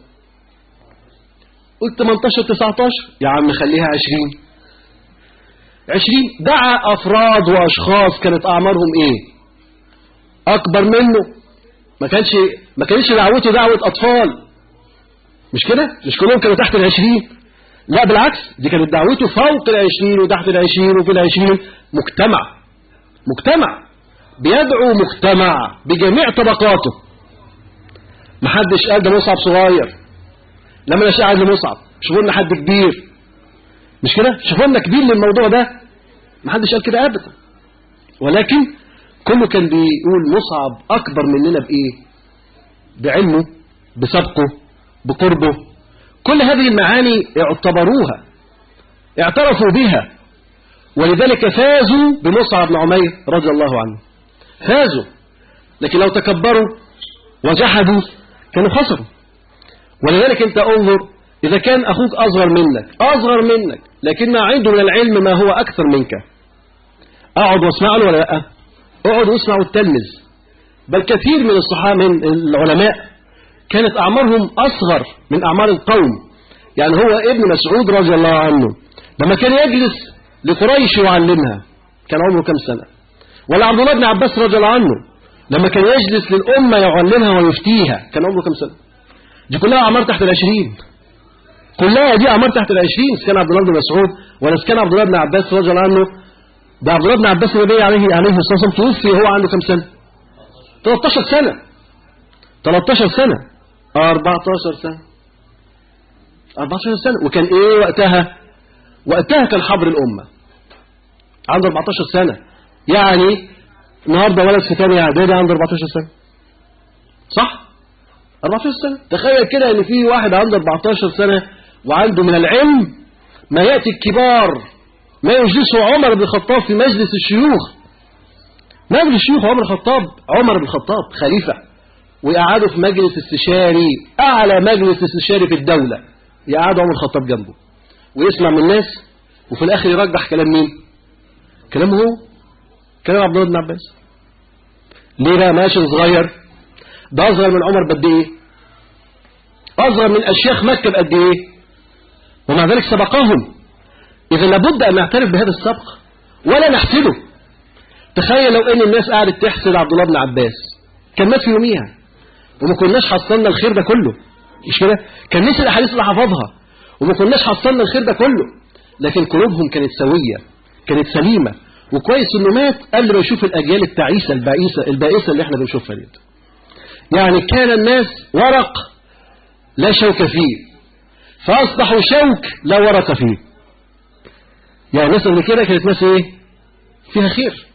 C: قلت 18 19 يا عم خليها 20 20 دعا أفراد وأشخاص كانت أعمارهم إيه أكبر منه ما كانش ما كانش دعوته دعوة أطفال مش كده مش كلهم كانوا تحت العشرين لا بالعكس دي كانت دعوته فوق العشرين وتحت العشرين وفي العشرين مجتمع مجتمع بيدعو مجتمع بجميع طبقاته محدش قال ده مصعب صغير لما نشاء عايز لمصعب شوفوا لنا حد كبير مش كده شوفوا لنا كبير للموضوع ده محدش قال كده ابدا ولكن كله كان بيقول مصعب اكبر مننا بايه بعلمه بسبقه بقربه كل هذه المعاني اعتبروها اعترفوا بها ولذلك فازوا بمصعب بن عمير رضي الله عنه فازوا لكن لو تكبروا وجحدوا كانوا خسروا ولذلك انت انظر إذا كان أخوك أصغر منك أصغر منك لكن عنده من العلم ما هو أكثر منك أقعد واسمع له ولا لا اقعد واسمع وتلمذ بل كثير من الصحابة من العلماء كانت أعمارهم أصغر من أعمار القوم يعني هو ابن مسعود رضي الله عنه لما كان يجلس لقريش يعلمها كان عمره كم سنة ولا عبد الله بن عباس رضي الله عنه لما كان يجلس للأمة يعلمها ويفتيها كان عمره كم سنة دي كلها أعمار تحت العشرين كلها دي أعمار تحت العشرين كان عبد الله بن مسعود ولا كان عبد الله بن عباس رضي الله عنه ده عبد الله بن عباس النبي عليه عليه الصلاة والسلام توفي وهو عنده كم سنة 13 سنة 13 سنة 14 سنة 14 سنة وكان ايه وقتها وقتها كان حبر الأمة عنده 14 سنة يعني النهارده ولد في ثانيه اعدادي عنده 14 سنه صح 14 سنه تخيل كده ان في واحد عنده 14 سنه وعنده من العلم ما ياتي الكبار ما يجلسه عمر بن الخطاب في مجلس الشيوخ مجلس الشيوخ عمر الخطاب عمر بن الخطاب خليفه ويقعدوا في مجلس استشاري اعلى مجلس استشاري في الدوله يقعد عمر الخطاب جنبه ويسمع من الناس وفي الاخر يرجح كلام مين كلامه هو كلام عبد الله بن عباس ليه بقى ماشي صغير ده اصغر من عمر بقد ايه اصغر من اشياخ مكه بقد ايه ومع ذلك سبقهم اذا لابد ان نعترف بهذا السبق ولا نحسده تخيل لو ان الناس قعدت تحسد عبد الله بن عباس كان مات في يوميها وما كناش حصلنا الخير ده كله مش كده كان نسي الاحاديث اللي حفظها وما كناش حصلنا الخير ده كله لكن قلوبهم كانت سويه كانت سليمه وكويس انه مات قبل ما يشوف الاجيال التعيسه البائسه البائسه اللي احنا بنشوفها دي يعني كان الناس ورق لا شوك فيه فاصبحوا شوك لا ورق فيه يعني الناس اللي كده كانت ناس ايه فيها خير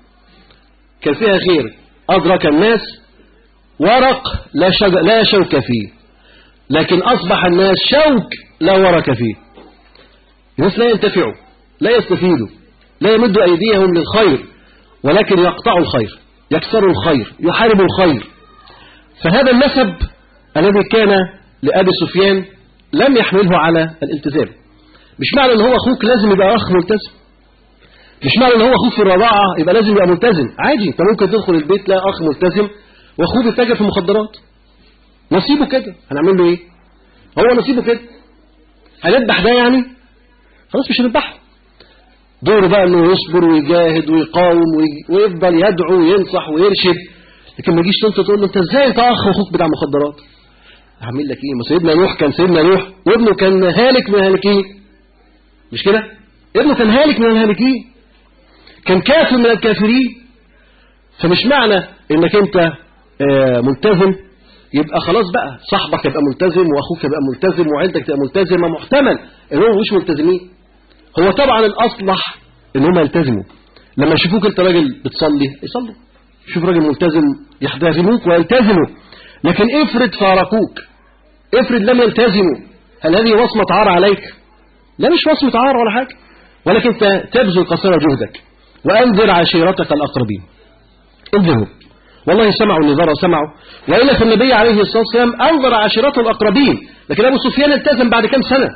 C: كان فيها خير ادرك الناس ورق لا, شج... لا شوك فيه لكن اصبح الناس شوك لا ورق فيه الناس لا ينتفعوا لا يستفيدوا لا يمدوا أيديهم للخير ولكن يقطعوا الخير يكسروا الخير يحاربوا الخير فهذا النسب الذي كان لأبي سفيان لم يحمله على الالتزام مش معنى ان هو اخوك لازم يبقى اخ ملتزم مش معنى ان هو اخوك في الرضاعة يبقى لازم يبقى ملتزم عادي انت ممكن تدخل البيت لا اخ ملتزم واخوه بيتاجر في المخدرات نصيبه كده هنعمل له ايه هو نصيبه كده هنذبح ده يعني خلاص مش هنذبحه دوره بقى انه يصبر ويجاهد ويقاوم ويفضل يدعو وينصح ويرشد لكن ما يجيش انت تقول له انت ازاي انت اخ واخوك بتاع مخدرات هعمل لك ايه ما سيدنا نوح كان سيدنا نوح وابنه كان هالك من الهالكين مش كده ابنه كان هالك من الهالكين كان كافر من الكافرين فمش معنى انك انت آه ملتزم يبقى خلاص بقى صاحبك يبقى ملتزم واخوك يبقى ملتزم وعيلتك تبقى ملتزمه محتمل انهم مش ملتزمين هو طبعا الأصلح ان هم يلتزموا لما يشوفوك انت راجل بتصلي يصلوا شوف راجل ملتزم يحتزموك ويلتزموا لكن افرض فارقوك افرض لم يلتزموا هل هذه وصمة عار عليك لا مش وصمة عار ولا حاجة ولكن انت تبذل قصير جهدك وانذر عشيرتك الأقربين انذرهم والله سمعوا النذار وسمعوا وإلا فالنبي عليه الصلاة والسلام أنظر عشيرته الأقربين لكن أبو سفيان التزم بعد كم سنة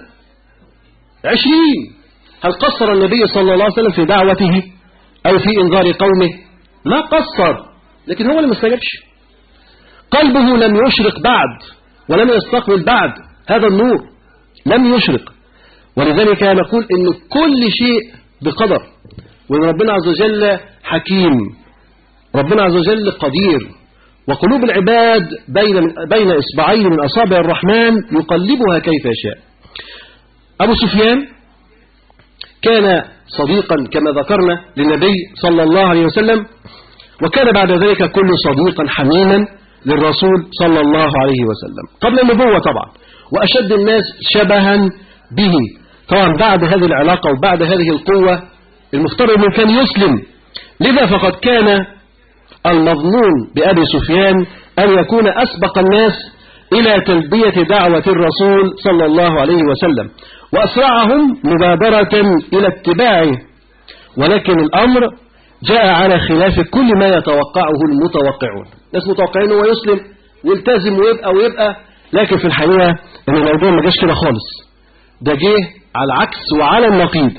C: عشرين هل قصر النبي صلى الله عليه وسلم في دعوته أو في إنذار قومه ما قصر لكن هو اللي ما استجابش قلبه لم يشرق بعد ولم يستقبل بعد هذا النور لم يشرق ولذلك نقول إن كل شيء بقدر وإن ربنا عز وجل حكيم ربنا عز وجل قدير وقلوب العباد بين بين إصبعين من أصابع الرحمن يقلبها كيف يشاء أبو سفيان كان صديقا كما ذكرنا للنبي صلى الله عليه وسلم وكان بعد ذلك كل صديقا حميما للرسول صلى الله عليه وسلم قبل النبوة طبعا وأشد الناس شبها به طبعا بعد هذه العلاقة وبعد هذه القوة المفترض أنه كان يسلم لذا فقد كان المظنون بأبي سفيان أن يكون أسبق الناس إلى تلبية دعوة الرسول صلى الله عليه وسلم وأسرعهم مبادرة إلى اتباعه ولكن الأمر جاء على خلاف كل ما يتوقعه المتوقعون ناس متوقعين هو يسلم ويلتزم ويبقى ويبقى لكن في الحقيقة ان الموضوع ما جاش كده خالص ده جه على العكس وعلى النقيض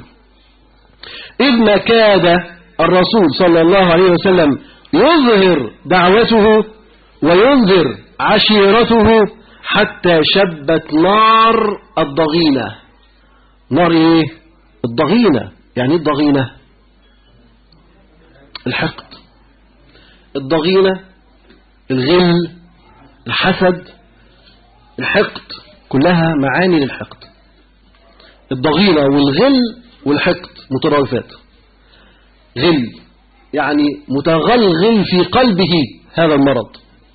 C: إذ ما كاد الرسول صلى الله عليه وسلم يظهر دعوته وينذر عشيرته حتى شبت نار الضغينة نار ايه الضغينة يعني ايه الضغينة الحقد الضغينة الغل الحسد الحقد كلها معاني للحقد الضغينة والغل والحقد مترادفات غل يعني متغلغل في قلبه هذا المرض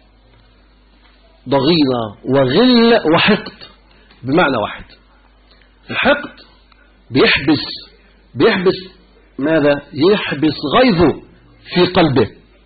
C: ضغينة وغل وحقد بمعنى واحد الحقد بيحبس بيحبس ماذا يحبس غيظه في قلبه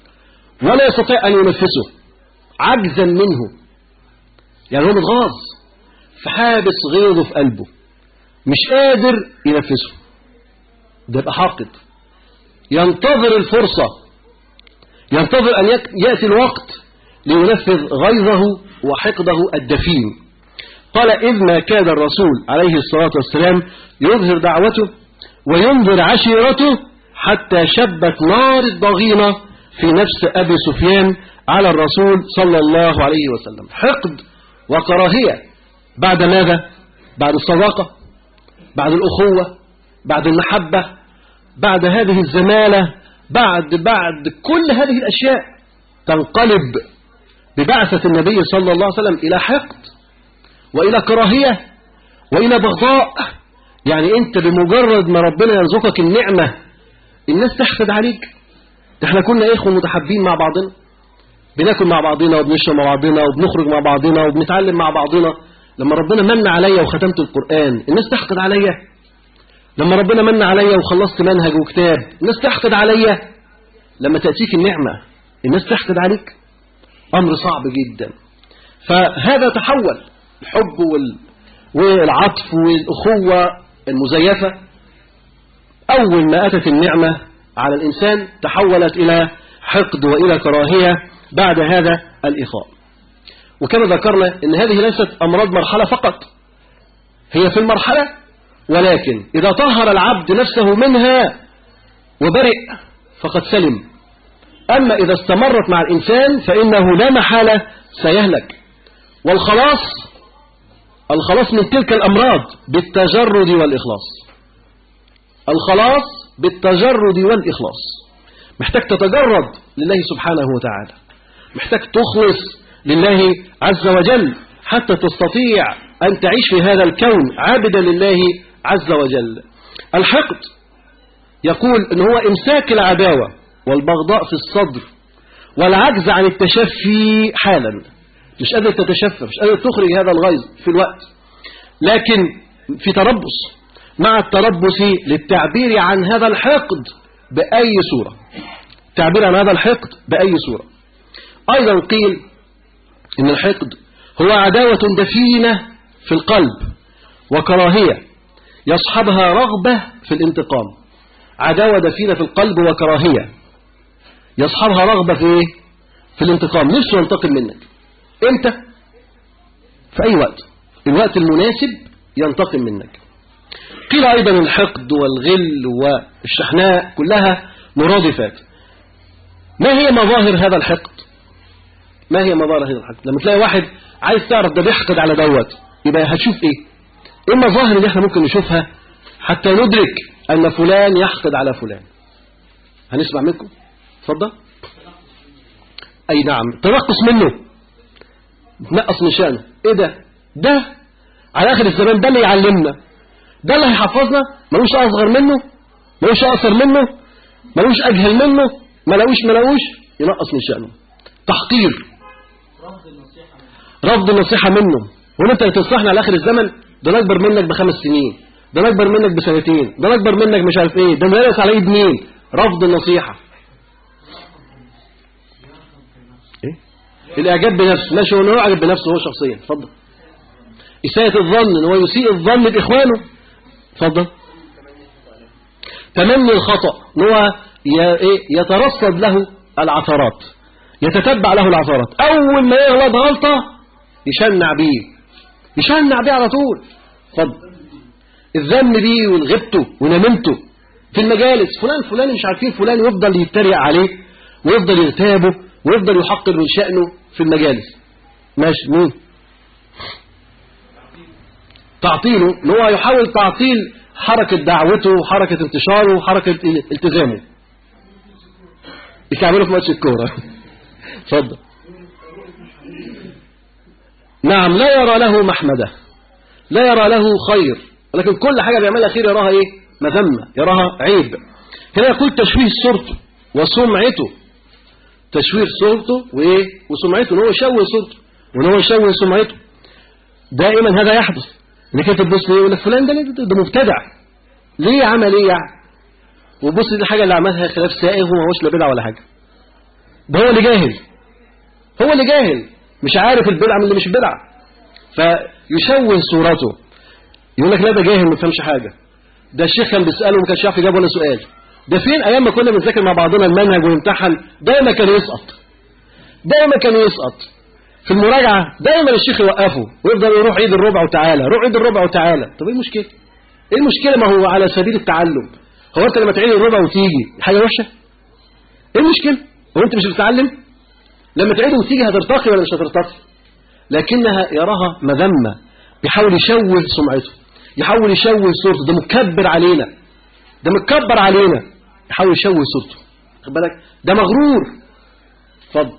C: ولا يستطيع أن ينفسه عجزا منه يعني هو متغاظ فحابس غيظه في قلبه مش قادر ينفسه ده يبقى حاقد ينتظر الفرصة ينتظر أن يأتي الوقت لينفذ غيظه وحقده الدفين قال إذ ما كان الرسول عليه الصلاة والسلام يظهر دعوته وينذر عشيرته حتى شبت نار الضغينة في نفس أبي سفيان على الرسول صلى الله عليه وسلم حقد وكراهية بعد ماذا؟ بعد الصداقة بعد الأخوة بعد المحبة بعد هذه الزمالة بعد بعد كل هذه الأشياء تنقلب ببعثة النبي صلى الله عليه وسلم إلى حقد وإلى كراهية وإلى بغضاء يعني أنت بمجرد ما ربنا يرزقك النعمة الناس تحقد عليك احنا كنا إخوة متحبين مع بعضنا بناكل مع بعضنا وبنشرب مع بعضنا وبنخرج مع بعضنا وبنتعلم مع بعضنا لما ربنا من عليا وختمت القرآن الناس تحقد عليا لما ربنا من عليا وخلصت منهج وكتاب الناس تحقد عليا لما تأتيك النعمة الناس تحقد عليك أمر صعب جدا فهذا تحول الحب وال... والعطف والأخوة المزيفة أول ما أتت النعمة على الإنسان تحولت إلى حقد وإلى كراهية بعد هذا الإخاء وكما ذكرنا أن هذه ليست أمراض مرحلة فقط هي في المرحلة ولكن إذا طهر العبد نفسه منها وبرئ فقد سلم أما إذا استمرت مع الإنسان فإنه لا محالة سيهلك والخلاص الخلاص من تلك الأمراض بالتجرد والإخلاص الخلاص بالتجرد والإخلاص محتاج تتجرد لله سبحانه وتعالى محتاج تخلص لله عز وجل حتى تستطيع أن تعيش في هذا الكون عابدا لله عز وجل الحقد يقول ان هو امساك العداوة والبغضاء في الصدر والعجز عن التشفي حالا مش قادر تتشفى مش قادر تخرج هذا الغيظ في الوقت لكن في تربص مع التربص للتعبير عن هذا الحقد بأي صورة تعبير عن هذا الحقد بأي صورة أيضا قيل إن الحقد هو عداوة دفينة في القلب وكراهية يصحبها رغبة في الانتقام عداوة دفينة في القلب وكراهية يصحبها رغبة في إيه؟ في الانتقام نفسه ينتقم منك امتى في أي وقت الوقت المناسب ينتقم منك قيل أيضا الحقد والغل والشحناء كلها مرادفات ما هي مظاهر هذا الحقد ما هي مظاهر هذا الحقد لما تلاقي واحد عايز تعرف ده بيحقد على دوت يبقى هتشوف ايه ايه المظاهر اللي احنا ممكن نشوفها حتى ندرك ان فلان يحقد على فلان هنسمع منكم اتفضل اي نعم تنقص منه تنقص من شأنه ايه ده ده على اخر الزمان ده اللي يعلمنا ده اللي هيحفظنا ملوش اصغر منه ملوش اقصر منه ملوش اجهل منه ملوش ملوش ينقص من شأنه تحقير رفض النصيحة منه وان انت تنصحنا على اخر الزمن ده اكبر منك بخمس سنين ده اكبر منك بسنتين ده اكبر منك مش عارف ايه ده مدرس على ايد مين رفض النصيحة ايه الاعجاب بنفسه ماشي هو يعجب بنفسه هو شخصيا اتفضل إساءة الظن ان هو يسيء الظن بإخوانه اتفضل تمني الخطأ ان هو يترصد له العثرات يتتبع له العثرات أول ما يغلط غلطة يشنع بيه يشنع بيه على طول اتفضل الذم بيه والغبته ونممته في المجالس فلان فلان مش عارفين فلان يفضل يتريق عليه ويفضل يغتابه ويفضل يحقر من شأنه في المجالس ماشي مين تعطيله ان هو يحاول تعطيل حركة دعوته وحركة انتشاره وحركة التزامه يكعمله في ماتش الكورة اتفضل نعم لا يرى له محمدة لا يرى له خير ولكن كل حاجة بيعملها خير يراها ايه مذمة يراها عيب هنا يقول تشويه صورته وسمعته تشويه صورته وايه وسمعته ان هو يشوه صورته وان هو يشوه سمعته دائما هذا يحدث انك انت تبص ليه يقول لك فلان ده ده مبتدع ليه عمل ايه يعني وبص دي الحاجه اللي عملها خلاف سائغ وما هوش لا بدعه ولا حاجه ده هو اللي جاهل هو اللي جاهل مش عارف البدعة من اللي مش بدعة فيشوه صورته يقول لك لا ده جاهل ما فهمش حاجة ده الشيخ كان بيسأله وما كانش يعرف يجاوب ولا سؤال ده فين أيام ما كنا بنذاكر مع بعضنا المنهج ونمتحن دايما كان يسقط دايما كان يسقط في المراجعة دايما الشيخ يوقفه ويفضل يروح عيد الربع وتعالى روح عيد الربع وتعالى طب ايه المشكلة ايه المشكلة ما هو على سبيل التعلم هو انت لما تعيد الربع وتيجي حاجة وحشة ايه المشكلة هو انت مش بتتعلم لما تعيد وتيجي هترتقي ولا مش هترتقي لكنها يراها مذمة بيحاول يشوه سمعته يحاول يشوه صورته ده مكبر علينا ده متكبر علينا يحاول يشوه صورته خد بالك ده مغرور اتفضل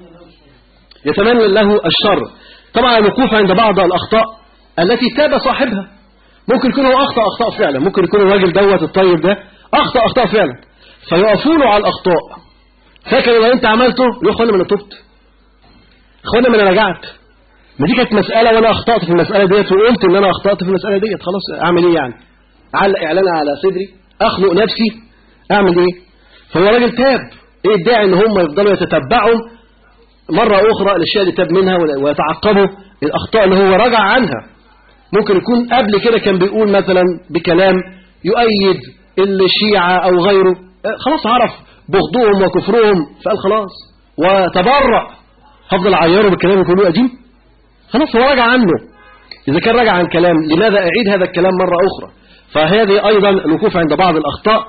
C: يتمنى له الشر طبعا الوقوف عند بعض الأخطاء التي تاب صاحبها ممكن يكون هو أخطأ أخطاء فعلا ممكن يكون الراجل دوت الطيب ده أخطأ أخطاء فعلا فيقفون على الأخطاء فاكر لو أنت عملته يقول أخوانا ما أنا تبت أخوانا ما أنا رجعت ما دي كانت مسألة وأنا أخطأت في المسألة ديت وقلت إن أنا أخطأت في المسألة ديت خلاص أعمل إيه يعني أعلق إعلان على صدري أخلق نفسي أعمل إيه فهو راجل تاب إيه الداعي إن هم يفضلوا يتتبعوا مرة أخرى الأشياء اللي تاب منها ويتعقبوا الأخطاء اللي هو رجع عنها ممكن يكون قبل كده كان بيقول مثلا بكلام يؤيد الشيعة أو غيره خلاص عرف بغضهم وكفرهم فقال خلاص وتبرأ هفضل أعيره بالكلام اللي كله قديم خلاص هو رجع عنه إذا كان رجع عن كلام لماذا أعيد هذا الكلام مرة أخرى فهذه أيضا الوقوف عند بعض الأخطاء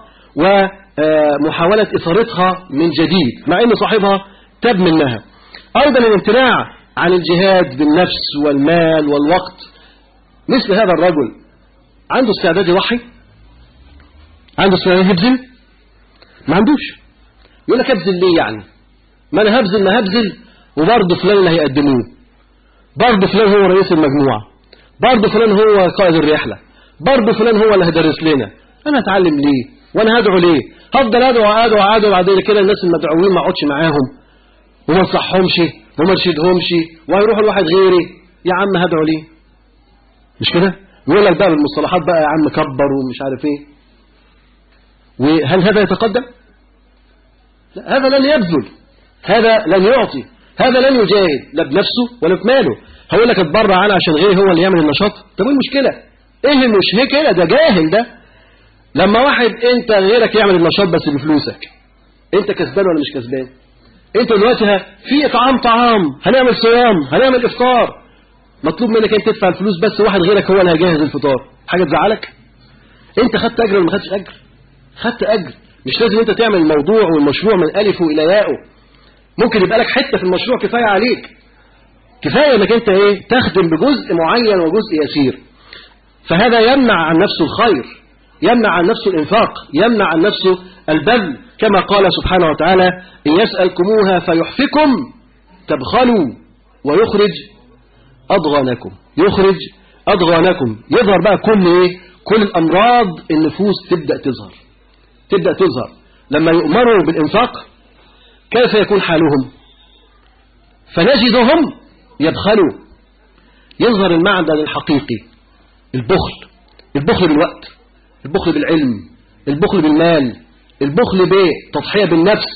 C: ومحاولة إثارتها من جديد مع أن صاحبها تاب منها أيضا الامتناع عن الجهاد بالنفس والمال والوقت مثل هذا الرجل عنده استعداد يضحي عنده استعداد يبذل ما عندوش يقول لك ابذل ليه يعني ما انا هبذل ما هبذل وبرضه فلان اللي هيقدموه برضه فلان هو رئيس المجموعة برضه فلان هو قائد الرحلة برضه فلان هو اللي هيدرس لنا انا هتعلم ليه وانا هدعو ليه هفضل ادعو ادعو ادعو بعد كده الناس المدعوين ما اقعدش معاهم وما انصحهمش وما ارشدهمش وهيروح الواحد غيري يا عم هدعو ليه مش كده يقول لك بقى بالمصطلحات بقى يا عم كبر ومش عارف ايه وهل هذا يتقدم لا هذا لن يبذل هذا لن يعطي هذا لن يجاهد لا بنفسه ولا بماله هقول لك اتبرع انا عشان غيري هو اللي يعمل النشاط طب ايه المشكله ايه مش هيك كده ده جاهل ده لما واحد انت غيرك يعمل النشاط بس بفلوسك انت كسبان ولا مش كسبان انت دلوقتي في اطعام طعام هنعمل صيام هنعمل افطار مطلوب منك انت تدفع الفلوس بس واحد غيرك هو اللي هيجهز الفطار حاجه تزعلك انت خدت اجر ولا ما خدتش اجر خدت اجر مش لازم انت تعمل الموضوع والمشروع من الفه الى ياءه ممكن يبقى لك حته في المشروع كفايه عليك كفايه انك انت ايه تخدم بجزء معين وجزء يسير فهذا يمنع عن نفسه الخير يمنع عن نفسه الانفاق يمنع عن نفسه البذل كما قال سبحانه وتعالى إن يسألكموها فيحفكم تبخلوا ويخرج أضغانكم يخرج أضغانكم يظهر بقى كل إيه كل الأمراض النفوس تبدأ تظهر تبدأ تظهر لما يؤمروا بالإنفاق كيف يكون حالهم فنجدهم يبخلوا يظهر المعدن الحقيقي البخل البخل بالوقت البخل بالعلم البخل بالمال البخل بتضحية بالنفس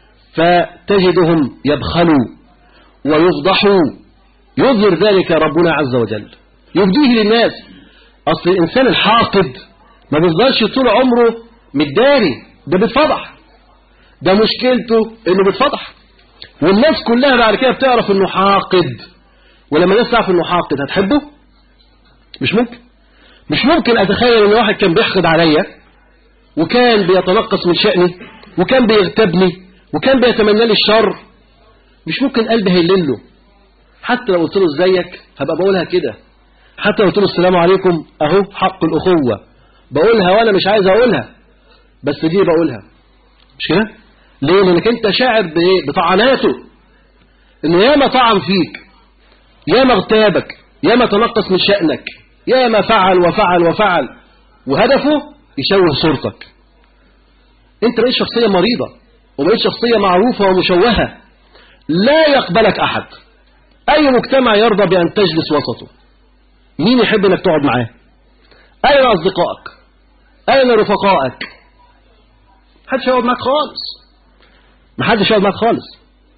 C: فتجدهم يبخلوا ويفضحوا يظهر ذلك ربنا عز وجل يبديه للناس أصل الإنسان الحاقد ما بيفضلش طول عمره متداري ده بيتفضح ده مشكلته انه بيتفضح والناس كلها بعد كده بتعرف انه حاقد ولما الناس تعرف انه حاقد هتحبه مش ممكن مش ممكن اتخيل ان واحد كان بيحقد عليا وكان بيتنقص من شأني وكان بيغتابني وكان بيتمنى لي الشر مش ممكن قلبي هيلين له حتى لو قلت له ازيك هبقى بقولها كده حتى لو قلت له السلام عليكم اهو حق الاخوه بقولها وانا مش عايز اقولها بس دي بقولها مش كده ليه لانك انت شاعر بايه بطعناته انه ياما طعن فيك ياما اغتابك ياما تنقص من شأنك ياما فعل وفعل وفعل وهدفه يشوه صورتك انت بقيت شخصية مريضة وبقيت شخصية معروفة ومشوهة لا يقبلك أحد أي مجتمع يرضى بأن تجلس وسطه مين يحب أنك تقعد معاه أين أصدقائك أين رفقائك محدش يقعد معاك خالص محدش يقعد معاك خالص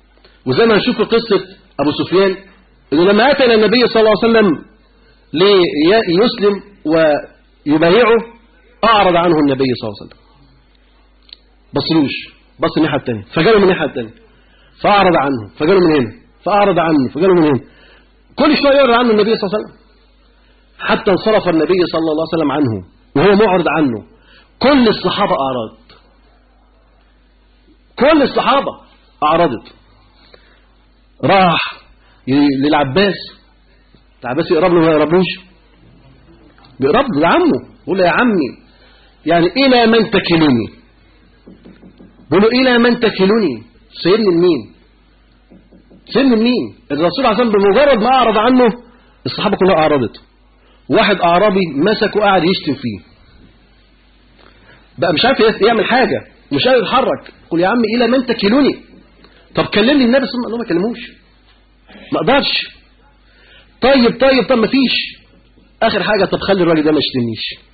C: وزي ما هنشوف في قصة أبو سفيان إنه لما أتى إلى النبي صلى الله عليه وسلم ليسلم ويبايعه أعرض عنه النبي صلى الله عليه وسلم بصلوش بص الناحية الثانية فجاله من الناحية الثانية فأعرض عنه فجاله من هنا فأعرض عنه فجاله من هنا كل شوية يعرض عنه النبي صلى الله عليه وسلم حتى انصرف النبي صلى الله عليه وسلم عنه وهو معرض عنه كل الصحابة أعرض كل الصحابة أعرضت راح للعباس العباس يقرب له ما يقربلوش بيقرب له لعمه يقول له يا عمي يعني إلى من تكلني بيقول له إلى من تكلني سيبني لمين سيبني لمين الرسول عليه الصلاة بمجرد ما أعرض عنه الصحابة كلها أعرضت واحد أعرابي مسكه وقعد يشتم فيه بقى مش عارف يعمل حاجة مش قادر يتحرك يقول يا عم إلى من تكلني طب كلمني النبي صلى الله عليه وسلم ما كلموش ما اقدرش طيب طيب طب ما فيش اخر حاجة طب خلي الراجل ده ما يشتمنيش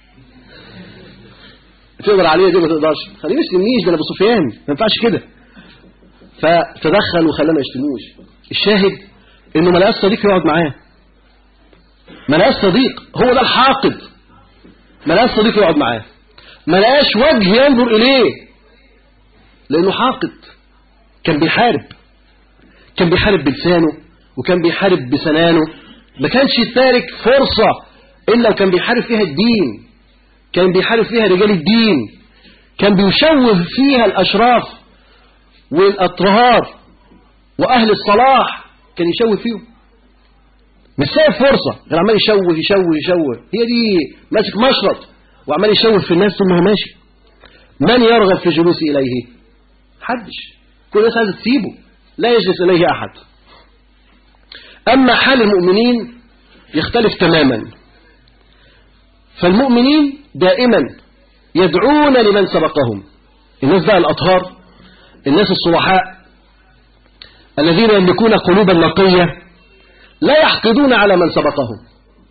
C: تقدر عليه دي ما تقدرش خليه ما يشتمنيش ده انا ابو سفيان ما ينفعش كده فتدخل وخلاه ما يشتموش الشاهد انه ما لقاش صديق يقعد معاه ما لقاش صديق هو ده الحاقد ما لقاش صديق يقعد معاه ما لقاش وجه ينظر اليه لانه حاقد كان بيحارب كان بيحارب بلسانه وكان بيحارب بسنانه ما كانش تارك فرصة إلا وكان بيحارب فيها الدين كان بيحارب فيها رجال الدين كان بيشوه فيها الأشراف والأطهار وأهل الصلاح كان يشوه فيهم مش سايب فرصة غير عمال يشوه يشوه يشوه هي دي ماسك مشرط وعمال يشوه في الناس ثم هو ماشي من يرغب في جلوس إليه حدش كل الناس عايزة تسيبه لا يجلس إليه أحد أما حال المؤمنين يختلف تماما فالمؤمنين دائما يدعون لمن سبقهم الناس بقى الأطهار الناس الصلحاء الذين يملكون قلوبا نقية لا يحقدون على من سبقهم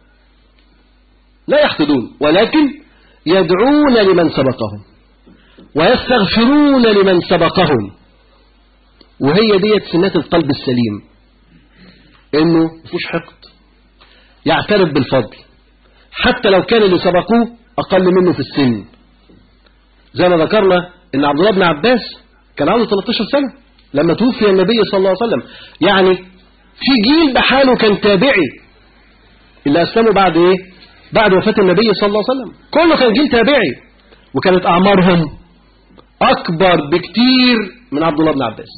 C: لا يحقدون ولكن يدعون لمن سبقهم ويستغفرون لمن سبقهم وهي ديت سمات القلب السليم انه مفيش حقد يعترف بالفضل حتى لو كان اللي سبقوه اقل منه في السن زي ما ذكرنا ان عبد الله بن عباس كان عنده 13 سنة لما توفي النبي صلى الله عليه وسلم يعني في جيل بحاله كان تابعي اللي اسلموا بعد ايه بعد وفاة النبي صلى الله عليه وسلم كله كان جيل تابعي وكانت اعمارهم اكبر بكتير من عبد الله بن عباس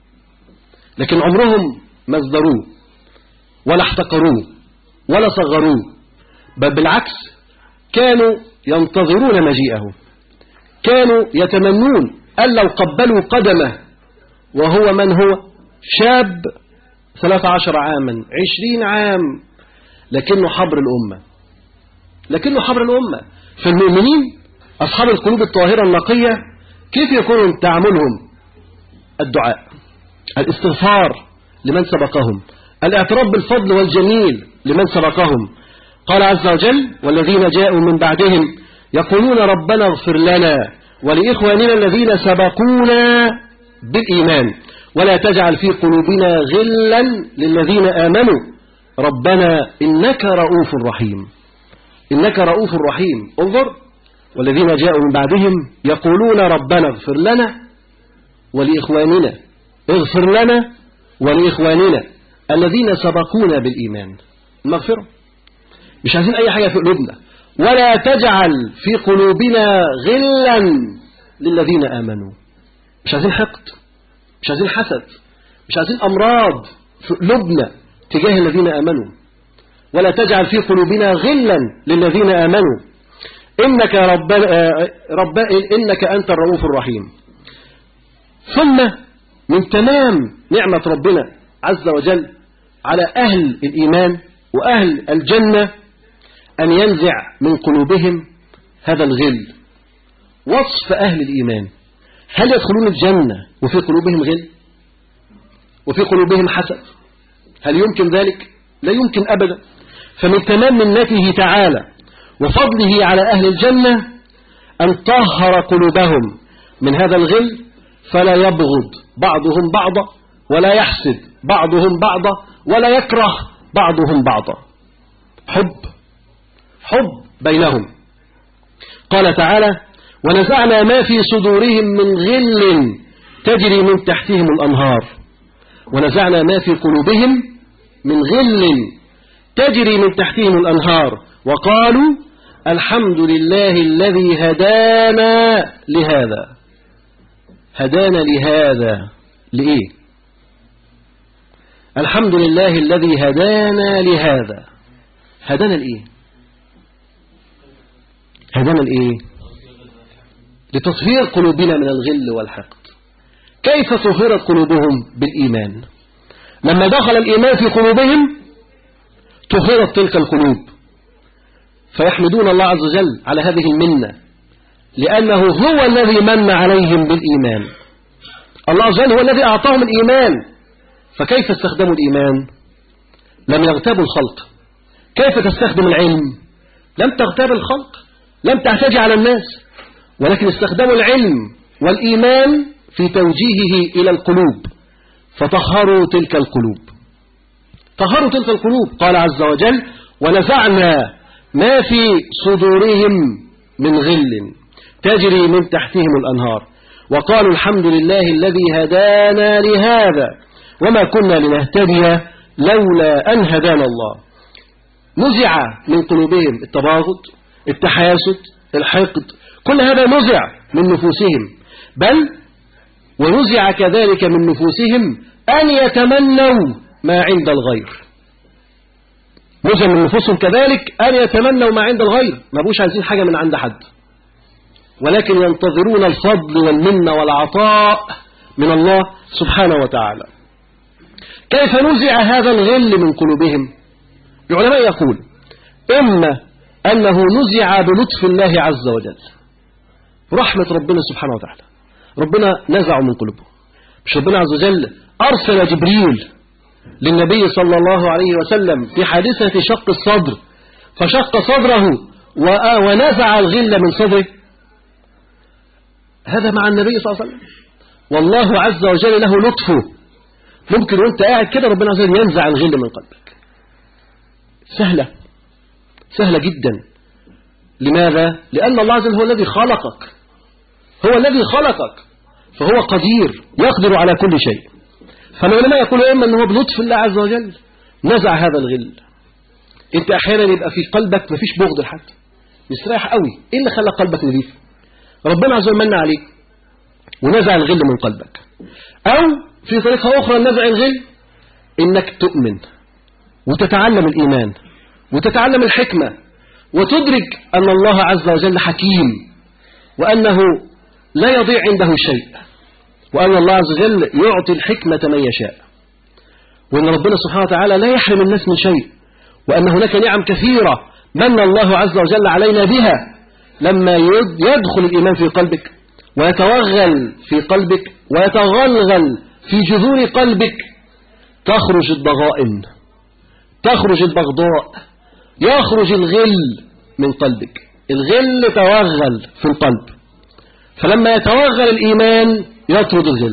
C: لكن عمرهم ما ازدروه ولا احتقروه ولا صغروه بل بالعكس كانوا ينتظرون مجيئه كانوا يتمنون أن لو قبلوا قدمه وهو من هو شاب 13 عاما 20 عام لكنه حبر الأمة لكنه حبر الأمة فالمؤمنين أصحاب القلوب الطاهرة النقية كيف يكون تعاملهم الدعاء الاستغفار لمن سبقهم الاعتراف بالفضل والجميل لمن سبقهم قال عز وجل والذين جاءوا من بعدهم يقولون ربنا اغفر لنا ولإخواننا الذين سبقونا بالإيمان ولا تجعل في قلوبنا غلا للذين آمنوا ربنا إنك رؤوف رحيم إنك رؤوف رحيم انظر والذين جاءوا من بعدهم يقولون ربنا اغفر لنا ولإخواننا اغفر لنا ولإخواننا الذين سبقونا بالإيمان المغفرة مش عايزين أي حاجة في قلوبنا ولا تجعل في قلوبنا غلا للذين آمنوا مش عايزين حقد مش عايزين حسد مش عايزين أمراض في قلوبنا تجاه الذين آمنوا ولا تجعل في قلوبنا غلا للذين آمنوا إنك, رب رب إنك أنت الرؤوف الرحيم ثم من تمام نعمة ربنا عز وجل على أهل الإيمان وأهل الجنة أن ينزع من قلوبهم هذا الغل وصف أهل الإيمان هل يدخلون الجنة وفي قلوبهم غل وفي قلوبهم حسد هل يمكن ذلك لا يمكن أبدا فمن تمام منته تعالى وفضله على أهل الجنة أن طهر قلوبهم من هذا الغل فلا يبغض بعضهم بعضا ولا يحسد بعضهم بعضا ولا يكره بعضهم بعضا حب حب بينهم قال تعالى ونزعنا ما في صدورهم من غل تجري من تحتهم الأنهار ونزعنا ما في قلوبهم من غل تجري من تحتهم الأنهار وقالوا الحمد لله الذي هدانا لهذا هدانا لهذا لإيه الحمد لله الذي هدانا لهذا هدانا لإيه هدانا لإيه لتطهير قلوبنا من الغل والحقد كيف طهرت قلوبهم بالإيمان لما دخل الإيمان في قلوبهم طهرت تلك القلوب فيحمدون الله عز وجل على هذه المنة لأنه هو الذي من عليهم بالإيمان الله عز وجل هو الذي أعطاهم الإيمان فكيف استخدموا الإيمان لم يغتابوا الخلق كيف تستخدم العلم لم تغتاب الخلق لم تعتدي على الناس ولكن استخدموا العلم والإيمان في توجيهه إلى القلوب فطهروا تلك القلوب طهروا تلك القلوب قال عز وجل ونزعنا ما في صدورهم من غل تجري من تحتهم الأنهار وقالوا الحمد لله الذي هدانا لهذا وما كنا لنهتدي لولا أن هدانا الله نزع من قلوبهم التباغض التحاسد الحقد كل هذا نزع من نفوسهم بل ونزع كذلك من نفوسهم أن يتمنوا ما عند الغير نزع من نفوسهم كذلك أن يتمنوا ما عند الغير ما بوش عايزين حاجة من عند حد ولكن ينتظرون الفضل والمنة والعطاء من الله سبحانه وتعالى كيف نزع هذا الغل من قلوبهم العلماء يقول إما أنه نزع بلطف الله عز وجل رحمة ربنا سبحانه وتعالى ربنا نزعه من قلوبهم مش ربنا عز وجل أرسل جبريل للنبي صلى الله عليه وسلم في حادثة شق الصدر فشق صدره ونزع الغل من صدره هذا مع النبي صلى الله عليه وسلم والله عز وجل له لطفه ممكن وانت قاعد كده ربنا عز وجل ينزع الغل من قلبك سهلة سهلة جدا لماذا؟ لأن الله عز وجل هو الذي خلقك هو الذي خلقك فهو قدير يقدر على كل شيء فالعلماء يقولوا إما أنه بلطف الله عز وجل نزع هذا الغل انت احيانا يبقى في قلبك مفيش بغض لحد مستريح قوي ايه اللي خلى قلبك نظيف ربنا عز وجل من عليك ونزع الغل من قلبك او في طريقة اخرى نزع الغل انك تؤمن وتتعلم الايمان وتتعلم الحكمة وتدرك ان الله عز وجل حكيم وانه لا يضيع عنده شيء وان الله عز وجل يعطي الحكمة من يشاء وان ربنا سبحانه وتعالى لا يحرم الناس من شيء وأن هناك نعم كثيرة من الله عز وجل علينا بها لما يدخل الإيمان في قلبك ويتوغل في قلبك ويتغلغل في جذور قلبك تخرج الضغائن تخرج البغضاء يخرج الغل من قلبك الغل توغل في القلب فلما يتوغل الإيمان يطرد الغل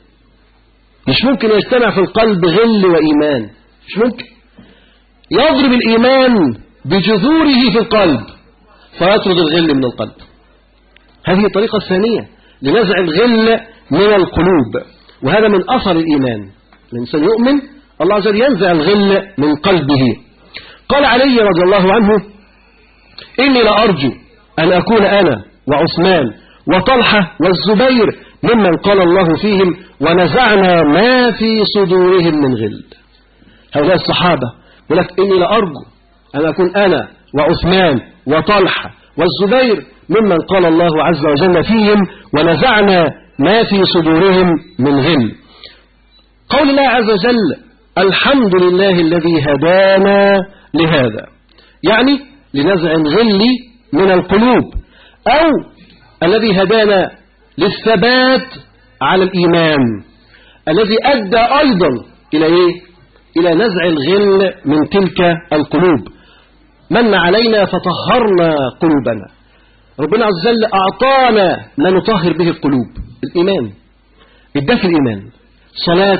C: مش ممكن يجتمع في القلب غل وإيمان مش ممكن يضرب الإيمان بجذوره في القلب فيطرد الغل من القلب هذه الطريقة الثانية لنزع الغل من القلوب وهذا من أثر الإيمان الإنسان يؤمن الله عز وجل ينزع الغل من قلبه قال علي رضي الله عنه إني لأرجو أن أكون أنا وعثمان وطلحة والزبير ممن قال الله فيهم ونزعنا ما في صدورهم من غل هؤلاء الصحابة يقول لك إني لأرجو أن أكون أنا وعثمان وطلحة والزبير ممن قال الله عز وجل فيهم ونزعنا ما في صدورهم من غل قول الله عز وجل الحمد لله الذي هدانا لهذا يعني لنزع الغل من القلوب أو الذي هدانا للثبات على الإيمان الذي أدى أيضا إلى إيه إلى نزع الغل من تلك القلوب من علينا فطهرنا قلوبنا ربنا عز وجل أعطانا ما نطهر به القلوب الإيمان اداك الإيمان صلاتك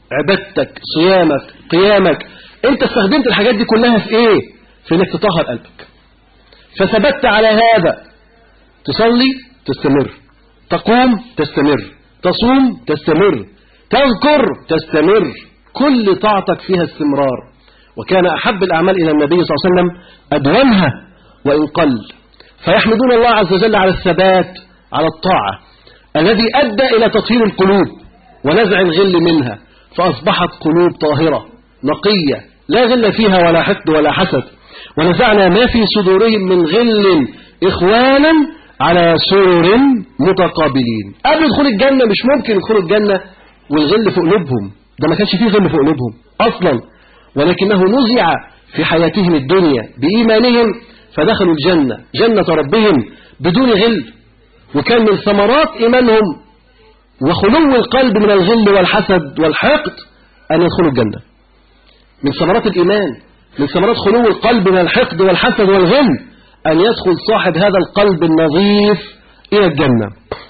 C: عبادتك صيامك قيامك انت استخدمت الحاجات دي كلها في ايه في انك تطهر قلبك فثبت على هذا تصلي تستمر تقوم تستمر تصوم تستمر تذكر تستمر كل طاعتك فيها استمرار وكان أحب الأعمال إلى النبي صلى الله عليه وسلم أدومها وإن قل فيحمدون الله عز وجل على الثبات على الطاعة الذي أدى إلى تطهير القلوب ونزع الغل منها فأصبحت قلوب طاهرة نقية لا غل فيها ولا حقد ولا حسد ونزعنا ما في صدورهم من غل إخوانا على سرر متقابلين قبل دخول الجنة مش ممكن يدخلوا الجنة والغل في قلوبهم ده ما كانش فيه غل في قلوبهم أصلا ولكنه نزع في حياتهم الدنيا بإيمانهم فدخلوا الجنة جنة ربهم بدون غل وكان من ثمرات إيمانهم وخلو القلب من الغل والحسد والحقد أن يدخلوا الجنة من ثمرات الإيمان من ثمرات خلو القلب من الحقد والحسد والغل أن يدخل صاحب هذا القلب النظيف إلى الجنة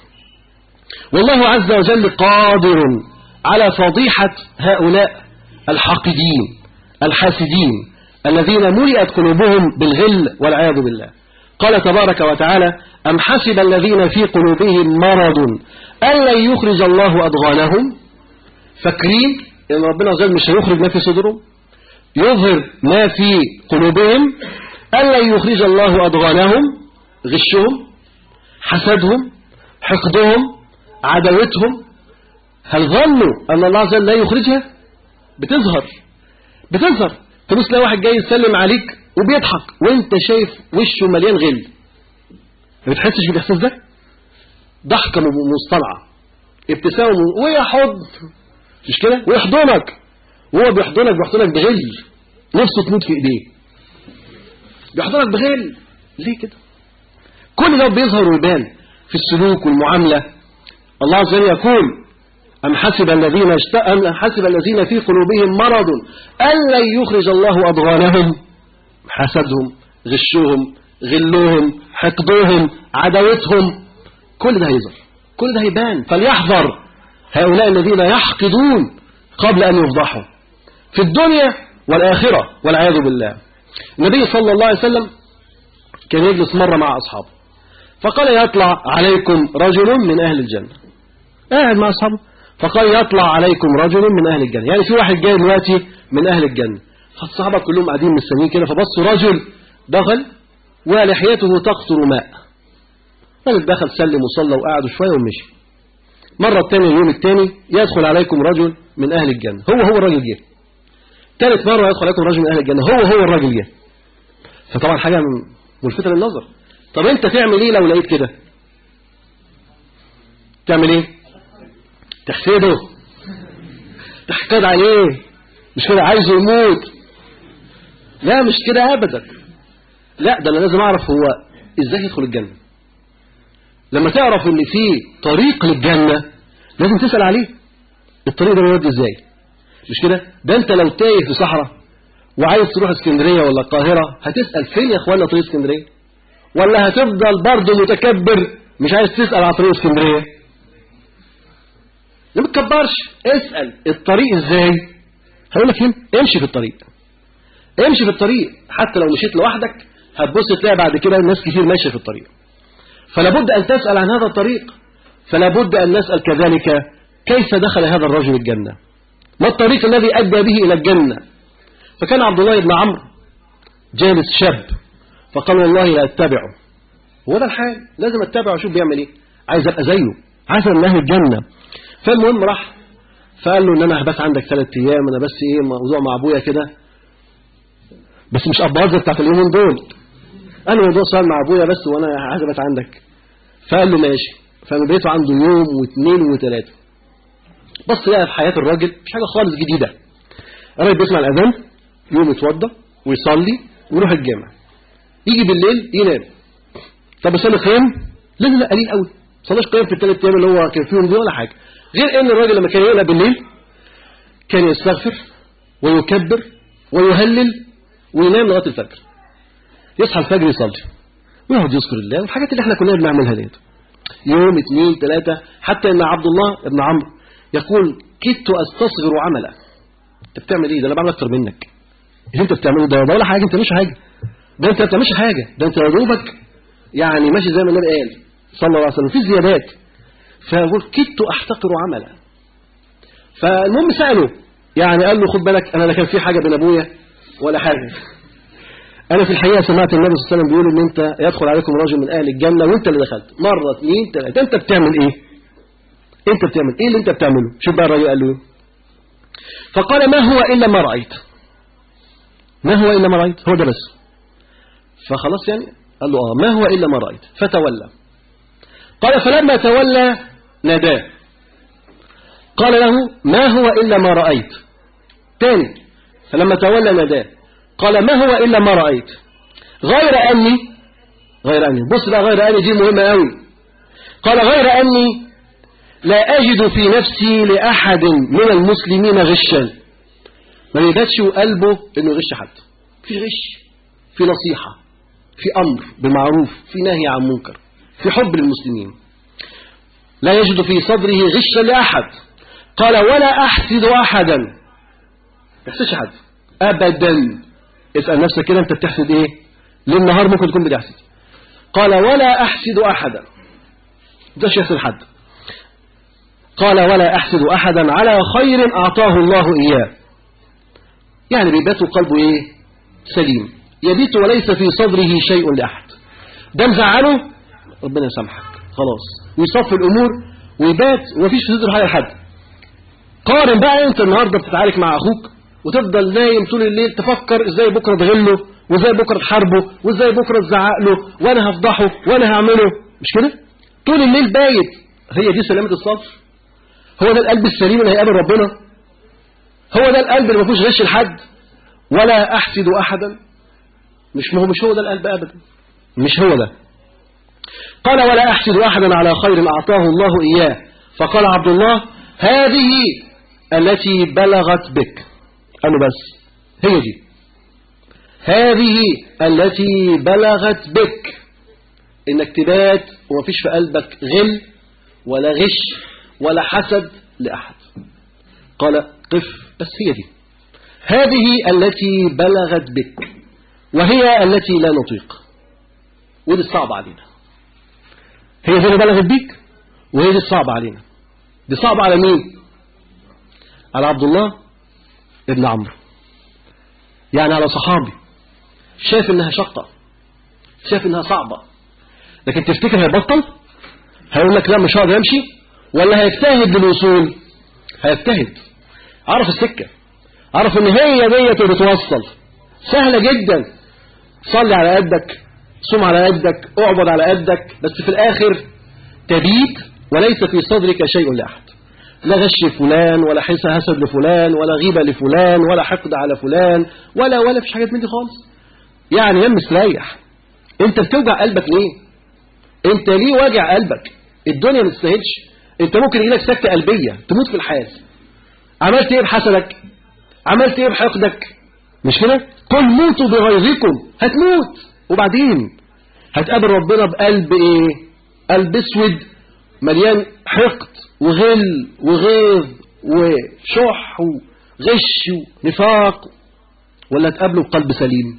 C: والله عز وجل قادر على فضيحة هؤلاء الحاقدين الحاسدين الذين ملئت قلوبهم بالغل والعياذ بالله قال تبارك وتعالى أم حسب الذين في قلوبهم مرض أن لن يخرج الله أضغانهم فاكرين إن ربنا عز وجل مش هيخرج ما في صدرهم يظهر ما في قلوبهم أن لن يخرج الله أضغانهم غشهم حسدهم حقدهم عداوتهم هل ظنوا أن الله عز وجل لا يخرجها بتظهر بتظهر تبص تلاقي واحد جاي يسلم عليك وبيضحك وانت شايف وشه مليان غل ما بتحسش بالاحساس ده ضحكه مصطنعه ابتسامه ويحض مش كده ويحضنك وهو بيحضنك بيحضنك بغل نفسه تموت في ايديه بيحضنك بغل ليه كده كل ده بيظهر ويبان في السلوك والمعامله الله عز وجل يقول أم حسب الذين اشت... أم حسب الذين في قلوبهم مرض أن لن يخرج الله أضغانهم حسدهم غشهم غلهم حقدهم عداوتهم كل ده هيظهر كل ده هيبان فليحذر هؤلاء الذين يحقدون قبل أن يفضحوا في الدنيا والآخرة والعياذ بالله النبي صلى الله عليه وسلم كان يجلس مرة مع أصحابه فقال يطلع عليكم رجل من أهل الجنة قاعد مع أصحابه فقال يطلع عليكم رجل من أهل الجنة يعني في واحد جاي دلوقتي من أهل الجنة فالصحابة كلهم قاعدين مستنيين كده فبصوا رجل دخل ولحيته تقطر ماء الراجل دخل سلم وصلى وقعدوا شوية ومشي مرة الثانية اليوم الثاني يدخل عليكم رجل من أهل الجنة هو هو الراجل جه ثالث مرة يدخل عليكم رجل من أهل الجنة هو هو الراجل جه فطبعا حاجة ملفتة للنظر طب انت تعمل ايه لو لقيت كده تعمل ايه تحسده تحقد عليه مش كده عايزه يموت لا مش كده ابدا لا ده انا لازم اعرف هو ازاي يدخل الجنة لما تعرف ان في طريق للجنة لازم تسأل عليه الطريق ده بيودي ازاي مش كده ده انت لو تايه في صحراء وعايز تروح اسكندرية ولا القاهرة هتسأل فين يا اخوانا طريق اسكندرية ولا هتفضل برضه متكبر مش عايز تسأل على طريق اسكندرية ما تكبرش اسأل الطريق ازاي هقول لك امشي في الطريق امشي في الطريق حتى لو مشيت لوحدك هتبص تلاقي بعد كده ناس كتير ماشيه في الطريق فلا بد أن تسأل عن هذا الطريق فلا بد أن نسأل كذلك كيف دخل هذا الرجل الجنة ما الطريق الذي أدى به إلى الجنة فكان عبد الله بن عمرو جالس شاب فقال والله لا أتبعه هو ده الحال لازم أتبعه وأشوف بيعمل إيه عايز أبقى زيه عايز أن أهل الجنة فالمهم راح فقال له ان انا هبات عندك ثلاث ايام انا بس ايه موضوع مع ابويا كده بس مش ابهات بتاعت اليومين دول قال له موضوع سؤال مع ابويا بس وانا عايز ابات عندك فقال له ماشي فبيته عنده يوم واثنين وثلاثه بص لقى في حياه الراجل مش حاجه خالص جديده الراجل بيسمع الاذان يقوم يتوضى ويصلي ويروح الجامع يجي بالليل ينام طب يصلي قيام لا لا قليل قوي صلاش قيام في الثلاث ايام اللي هو كان فيهم دي ولا حاجه غير ان الراجل لما كان يقلق بالليل كان يستغفر ويكبر ويهلل وينام لغايه الفجر يصحى الفجر يصلي ويقعد يذكر الله والحاجات اللي احنا كلنا بنعملها ديت يوم اثنين ثلاثة حتى ان عبد الله بن عمرو يقول كدت أستصغر عمله أنت بتعمل إيه ده أنا بعمل أكتر منك اللي أنت بتعمله ده ده ولا حاجة أنت مش حاجة ده أنت ما بتعملش حاجة ده أنت يا دوبك يعني ماشي زي ما النبي قال صلى الله عليه وسلم في زيادات فيقول كدت أحتقر عمله فالمهم سأله يعني قال له خد بالك أنا لا كان في حاجة بين أبويا ولا حاجة أنا في الحقيقة سمعت النبي صلى الله عليه وسلم بيقول إن أنت يدخل عليكم رجل من أهل الجنة وأنت اللي دخلت مرة اثنين ثلاثة أنت بتعمل إيه؟ أنت بتعمل إيه اللي أنت بتعمله؟ شوف بقى الراجل قال له إيه؟ فقال ما هو إلا ما رأيت ما هو إلا ما رأيت هو ده بس فخلاص يعني قال له آه ما هو إلا ما رأيت فتولى قال فلما تولى ناداه قال له ما هو إلا ما رأيت تاني فلما تولى ناداه قال ما هو إلا ما رأيت غير أني غير أني بص بقى غير أني دي مهمة أوي قال غير أني لا أجد في نفسي لأحد من المسلمين غشا ما يباتش قلبه إنه يغش حد في غش في نصيحة في أمر بالمعروف في نهي عن منكر في حب للمسلمين لا يجد في صدره غشا لأحد قال ولا أحسد أحدا ما يحسدش حد أبدا اسأل نفسك كده أنت بتحسد إيه ليه النهار ممكن تكون بتحسد قال ولا أحسد أحدا ده يحسد حد قال ولا أحسد أحدا على خير أعطاه الله إياه يعني بيبات قلبه إيه سليم يبيت وليس في صدره شيء لأحد ده مزعله ربنا يسامحك خلاص ويصفي الأمور ويبات ومفيش في صدره حاجة لحد قارن بقى أنت النهاردة بتتعارك مع أخوك وتفضل نايم طول الليل تفكر ازاي بكرة تغله وازاي بكرة تحاربه وازاي بكرة تزعق له وانا هفضحه وانا هعمله مش كده طول الليل بايت هي دي سلامة الصدر هو ده القلب السليم اللي هيقابل ربنا هو ده القلب اللي ما فيهوش غش لحد ولا احسد احدا مش ما هو مش هو ده القلب ابدا مش هو ده قال ولا احسد احدا على خير اعطاه الله اياه فقال عبد الله هذه التي بلغت بك قال له بس هي دي هذه التي بلغت بك انك تبات ومفيش في قلبك غل ولا غش ولا حسد لأحد قال قف بس هي دي هذه التي بلغت بك وهي التي لا نطيق ودي الصعبة علينا هي دي اللي بلغت بيك وهي دي الصعبة علينا دي صعبة على مين على عبد الله ابن عمرو يعني على صحابي شايف انها شقة شايف انها صعبة لكن تفتكر هيبطل هيقول لك لا مش هقدر امشي ولا هيجتهد للوصول هيجتهد عرف السكة عرف ان هي ديت اللي بتوصل سهلة جدا صلي على قدك صوم على قدك اعبد على قدك بس في الاخر تبيت وليس في صدرك شيء لاحد لا غش فلان ولا حس حسد لفلان ولا غيبة لفلان ولا حقد على فلان ولا ولا فيش حاجات من دي خالص يعني يا مستريح انت بتوجع قلبك ليه انت ليه واجع قلبك الدنيا ما تستاهلش انت ممكن يجيلك سكتة قلبية تموت في الحال عملت ايه بحسدك عملت ايه بحقدك مش كده قل موتوا بغيظكم هتموت وبعدين هتقابل ربنا بقلب ايه قلب اسود مليان حقد وغل وغيظ وشح وغش ونفاق ولا تقابله بقلب سليم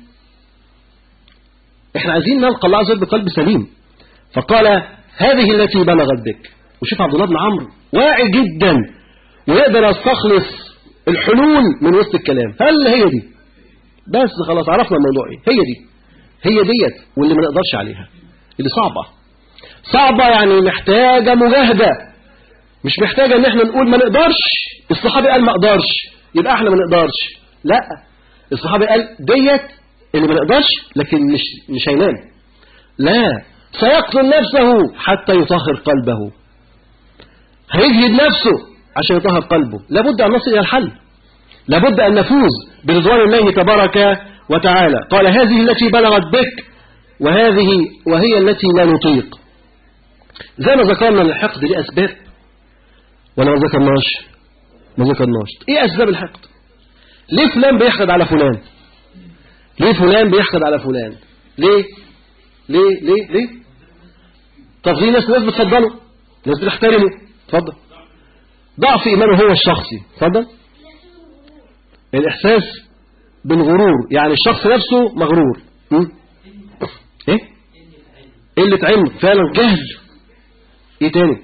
C: احنا عايزين نلقى الله عز وجل بقلب سليم فقال هذه التي بلغت بك وشوف عبد الله بن عمرو واعي جدا ويقدر يستخلص الحلول من وسط الكلام هل هي دي بس خلاص عرفنا الموضوع ايه هي دي هي ديت واللي ما نقدرش عليها اللي صعبة صعبة يعني محتاجة مجاهدة مش محتاجة ان احنا نقول ما نقدرش الصحابي قال ما اقدرش يبقى احنا ما نقدرش لا الصحابي قال ديت اللي ما نقدرش لكن مش مش هينام لا سيقتل نفسه حتى يطهر قلبه هيجهد نفسه عشان يطهر قلبه لابد أن نصل إلى الحل لابد أن نفوز برضوان الله تبارك وتعالى قال هذه التي بلغت بك وهذه وهي التي لا نطيق زي ما ذكرنا ان الحقد ليه أسباب ولا ما ذكرناش ما ذكرناش ايه أسباب الحقد ليه فلان بيحقد على فلان ليه فلان بيحقد على فلان ليه ليه ليه ليه طب في ناس ناس بتفضله ناس بتحترمه اتفضل ضعف إيمانه هو الشخصي اتفضل الإحساس بالغرور يعني الشخص نفسه مغرور م? إيه قلة علم فعلا جهل إيه تاني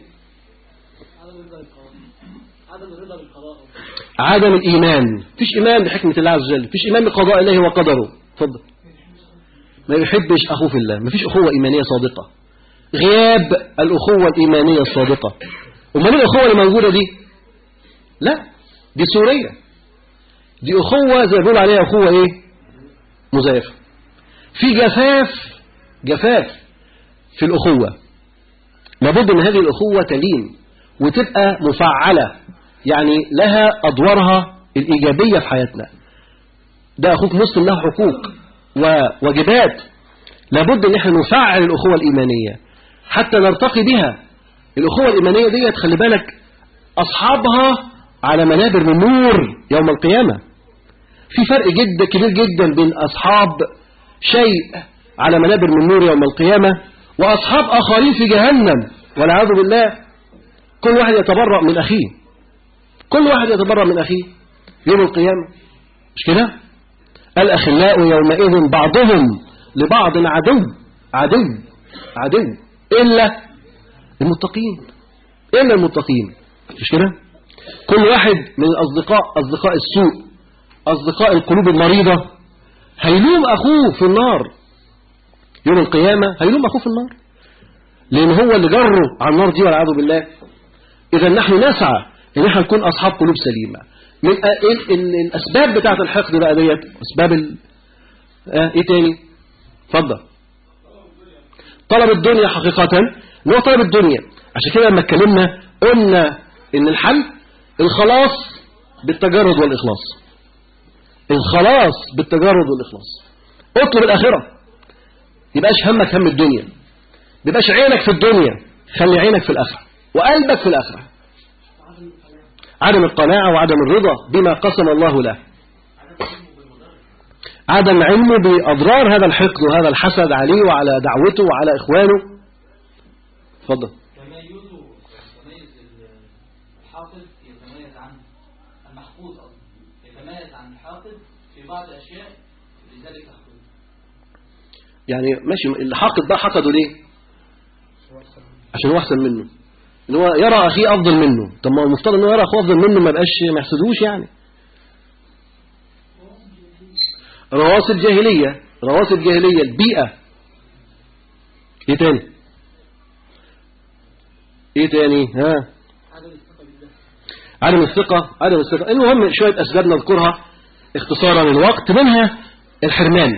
C: عدم الإيمان فيش إيمان بحكمة الله عز وجل فيش إيمان بقضاء الله وقدره اتفضل ما يحبش أخوه في الله ما فيش أخوة إيمانية صادقة غياب الأخوة الإيمانية الصادقة ومن الأخوة اللي موجودة دي لا دي سورية دي أخوة زي ما بيقول عليها أخوة إيه مزيفة في جفاف جفاف في الأخوة لابد أن هذه الأخوة تلين وتبقى مفعلة يعني لها أدوارها الإيجابية في حياتنا ده أخوك مسلم له حقوق وواجبات لابد أن احنا نفعل الأخوة الإيمانية حتى نرتقي بها الأخوة الإيمانية دي خلي بالك أصحابها على منابر من نور يوم القيامة في فرق جدا كبير جدا بين أصحاب شيء على منابر من نور يوم القيامة وأصحاب آخرين في جهنم والعياذ بالله كل واحد يتبرأ من أخيه كل واحد يتبرأ من أخيه يوم القيامة مش كده الأخلاء يومئذ بعضهم لبعض عدو عدو عدو إلا المتقين إلا المتقين مش كده كل واحد من الأصدقاء أصدقاء السوء أصدقاء القلوب المريضة هيلوم أخوه في النار يوم القيامة هيلوم أخوه في النار لأن هو اللي جره على النار دي والعياذ بالله إذا نحن نسعى إن احنا نكون أصحاب قلوب سليمة من أ- ال- ال- الأسباب بتاعة الحقد بقى ديت أسباب ال... آه إيه تاني اتفضل طلب الدنيا حقيقة اللي هو طلب الدنيا عشان كده لما اتكلمنا قلنا إن الحل الخلاص بالتجرد والإخلاص الخلاص بالتجرد والإخلاص اطلب الآخرة يبقاش همك هم الدنيا يبقاش عينك في الدنيا خلي عينك في الآخرة وقلبك في الآخرة عدم القناعة وعدم الرضا بما قسم الله له عدم علمه بأضرار هذا الحقد وهذا الحسد عليه وعلى دعوته وعلى إخوانه اتفضل
D: تميزه يتميز الحافظ يتميز عن المحفوظ أصلا يتميز عن الحافظ في بعض الأشياء لذلك أحفظ
C: يعني ماشي اللي حاقد ده حقده ليه عشان هو احسن منه ان هو يرى اخيه افضل منه طب ما هو المفترض انه يرى اخوه افضل منه ما يبقاش ما يحسدوش يعني رواسب جاهليه رواسب جاهليه البيئه ايه تاني ايه تاني ها عدم الثقة عدم الثقة المهم شوية أسباب نذكرها اختصارا للوقت منها الحرمان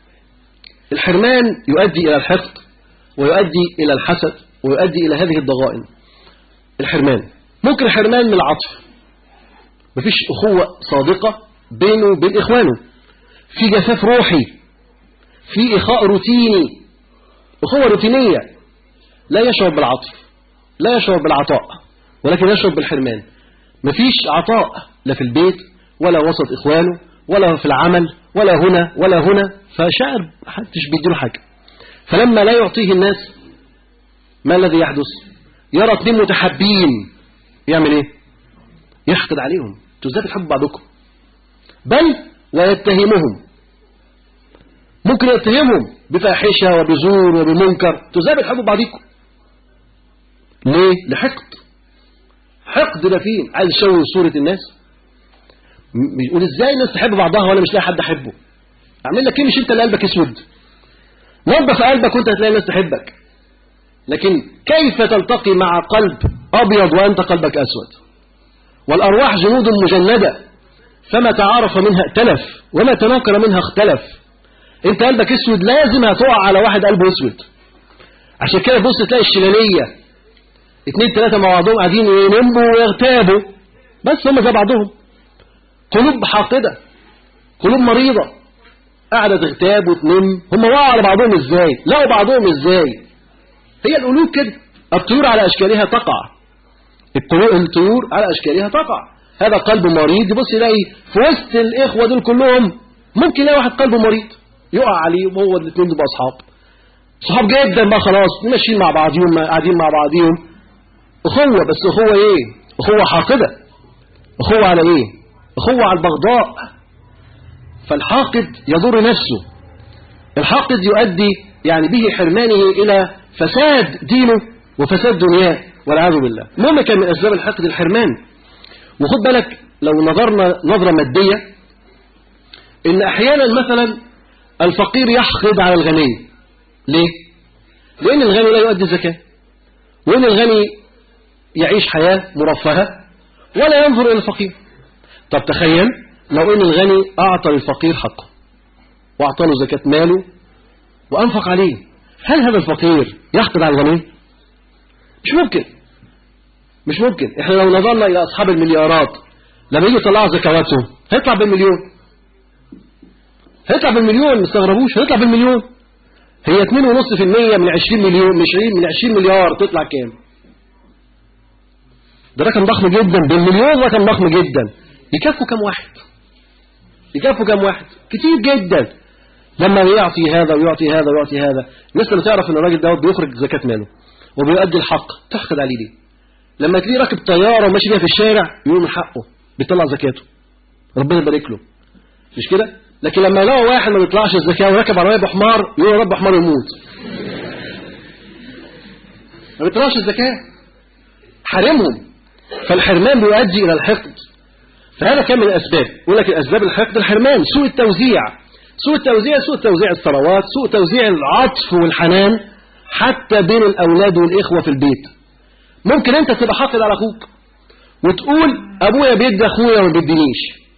C: الحرمان يؤدي إلى الحقد ويؤدي إلى الحسد ويؤدي إلى هذه الضغائن الحرمان ممكن الحرمان من العطف مفيش أخوة صادقة بينه وبين إخوانه في جفاف روحي في إخاء روتيني أخوة روتينية لا يشعر بالعطف لا يشعر بالعطاء ولكن يشعر بالحرمان مفيش عطاء لا في البيت ولا وسط إخوانه ولا في العمل ولا هنا ولا هنا فشعر محدش بيديله حاجة فلما لا يعطيه الناس ما الذي يحدث يرى اثنين متحابين يعمل ايه يحقد عليهم انتوا ازاي بتحبوا بعضكم بل ويتهمهم ممكن يتهمهم بفاحشة وبزور وبمنكر انتوا ازاي بتحبوا بعضكم ليه لحقد حقد ده فين عايز يشوه صورة الناس م- بيقول ازاي الناس تحب بعضها وانا مش لاقي حد احبه اعمل لك ايه مش انت اللي قلبك اسود نظف قلبك وانت هتلاقي الناس تحبك لكن كيف تلتقي مع قلب ابيض وانت قلبك اسود والارواح جنود مجندة فما تعارف منها ائتلف وما تناكر منها اختلف انت قلبك اسود لازم هتقع على واحد قلبه اسود عشان كده بص تلاقي الشلالية اتنين تلاتة مع بعضهم قاعدين ينموا ويغتابوا بس هم زي بعضهم قلوب حاقدة قلوب مريضة قاعدة تغتاب وتنم هم وقعوا على بعضهم ازاي لقوا بعضهم ازاي هي القلوب كده الطيور على اشكالها تقع الطيور الطيور على اشكالها تقع هذا قلب مريض يبص يلاقي في وسط الاخوة دول كلهم ممكن يلاقي واحد قلبه مريض يقع عليه وهو الاثنين دول اصحاب صحاب جدا بقى خلاص ماشيين مع بعضيهم قاعدين مع بعضيهم أخوة بس أخوة إيه أخوة حاقدة أخوة على إيه أخوة على البغضاء فالحاقد يضر نفسه الحاقد يؤدي يعني به حرمانه إلى فساد دينه وفساد دنياه والعياذ بالله المهم كان من أسباب الحقد الحرمان وخد بالك لو نظرنا نظرة مادية إن أحيانا مثلا الفقير يحقد على الغني ليه؟ لأن الغني لا يؤدي الزكاة وإن الغني يعيش حياة مرفهة ولا ينظر إلى الفقير طب تخيل لو إن الغني أعطى للفقير حقه وأعطى له زكاة ماله وأنفق عليه هل هذا الفقير يحقد على الغني؟ مش ممكن مش ممكن احنا لو نظرنا إلى أصحاب المليارات لما يجي يطلعوا زكواتهم هيطلع بالمليون هيطلع بالمليون ما تستغربوش هيطلع بالمليون هي 2.5% من 20 مليون مش 20 من 20 مليار تطلع كام ده رقم ضخم جدا بالمليون رقم ضخم جدا يكفوا كم واحد يكفوا كم واحد كتير جدا لما يعطي هذا ويعطي هذا ويعطي هذا الناس لما تعرف ان الراجل دوت بيخرج زكاة ماله وبيؤدي الحق تحقد عليه ليه لما تلاقيه راكب طيارة وماشي بيها في الشارع يقول من حقه بيطلع زكاته ربنا يبارك له مش كده لكن لما يلاقوا واحد ما بيطلعش الزكاة وراكب عربية بحمار يقول يا رب حمار يموت ما بيطلعش الزكاة حرمهم فالحرمان بيؤدي إلى الحقد فهذا كان من الأسباب يقول لك الأسباب الحقد الحرمان سوء التوزيع سوء التوزيع سوء توزيع الثروات سوء توزيع العطف والحنان حتى بين الأولاد والإخوة في البيت ممكن أنت تبقى حاقد على أخوك وتقول أبويا بيدي أخويا وما بيدينيش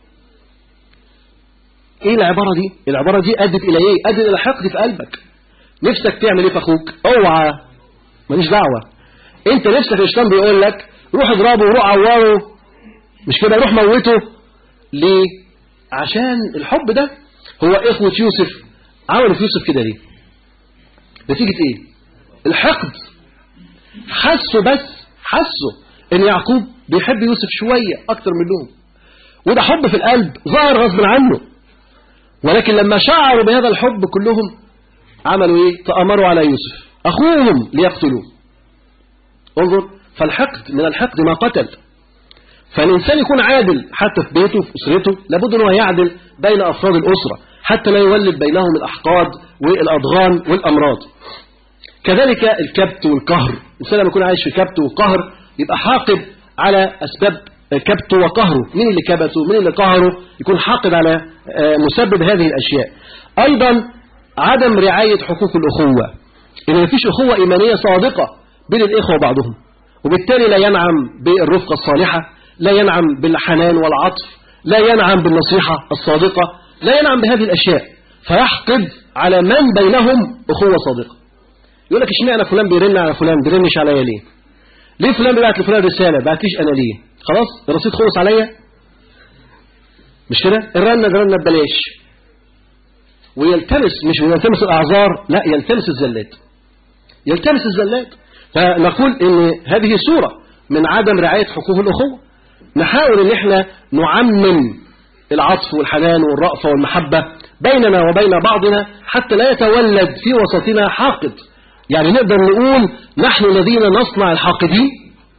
C: إيه العبارة دي العبارة دي أدت إلى إيه أدت إلى حقد في قلبك نفسك تعمل إيه في أخوك اوعى ماليش دعوة أنت نفسك الشيطان بيقول لك روح اضربه وروح عوره مش كده روح موته ليه عشان الحب ده هو إخوة يوسف عملوا في يوسف كده ليه نتيجة إيه الحقد حسوا بس حسوا إن يعقوب بيحب يوسف شوية أكتر منهم وده حب في القلب ظهر غصب عنه ولكن لما شعروا بهذا الحب كلهم عملوا إيه تأمروا على يوسف أخوهم ليقتلوه انظر فالحقد من الحقد ما قتل فالإنسان يكون عادل حتى في بيته في أسرته لابد أنه يعدل بين أفراد الأسرة حتى لا يولد بينهم الأحقاد والأضغان والأمراض كذلك الكبت والقهر الإنسان لما يكون عايش في كبت وقهر يبقى حاقد على أسباب كبته وقهره مين اللي كبته مين اللي قهره يكون حاقد على مسبب هذه الأشياء أيضا عدم رعاية حقوق الأخوة إن مفيش أخوة إيمانية صادقة بين الإخوة وبعضهم وبالتالي لا ينعم بالرفقة الصالحة لا ينعم بالحنان والعطف لا ينعم بالنصيحة الصادقة لا ينعم بهذه الأشياء فيحقد على من بينهم أخوة صادقة يقول لك اشمعنى فلان بيرن على فلان بيرنش عليا ليه ليه فلان بيبعت لفلان رسالة بعتليش أنا ليه خلاص الرصيد خلص عليا مش كده الرنة ده رنة ببلاش ويلتمس مش يلتمس الأعذار لا يلتمس الزلات يلتمس الزلات فنقول ان هذه صورة من عدم رعاية حقوق الأخوة نحاول ان احنا نعمم العطف والحنان والرأفة والمحبة بيننا وبين بعضنا حتى لا يتولد في وسطنا حاقد يعني نقدر نقول نحن الذين نصنع الحاقدين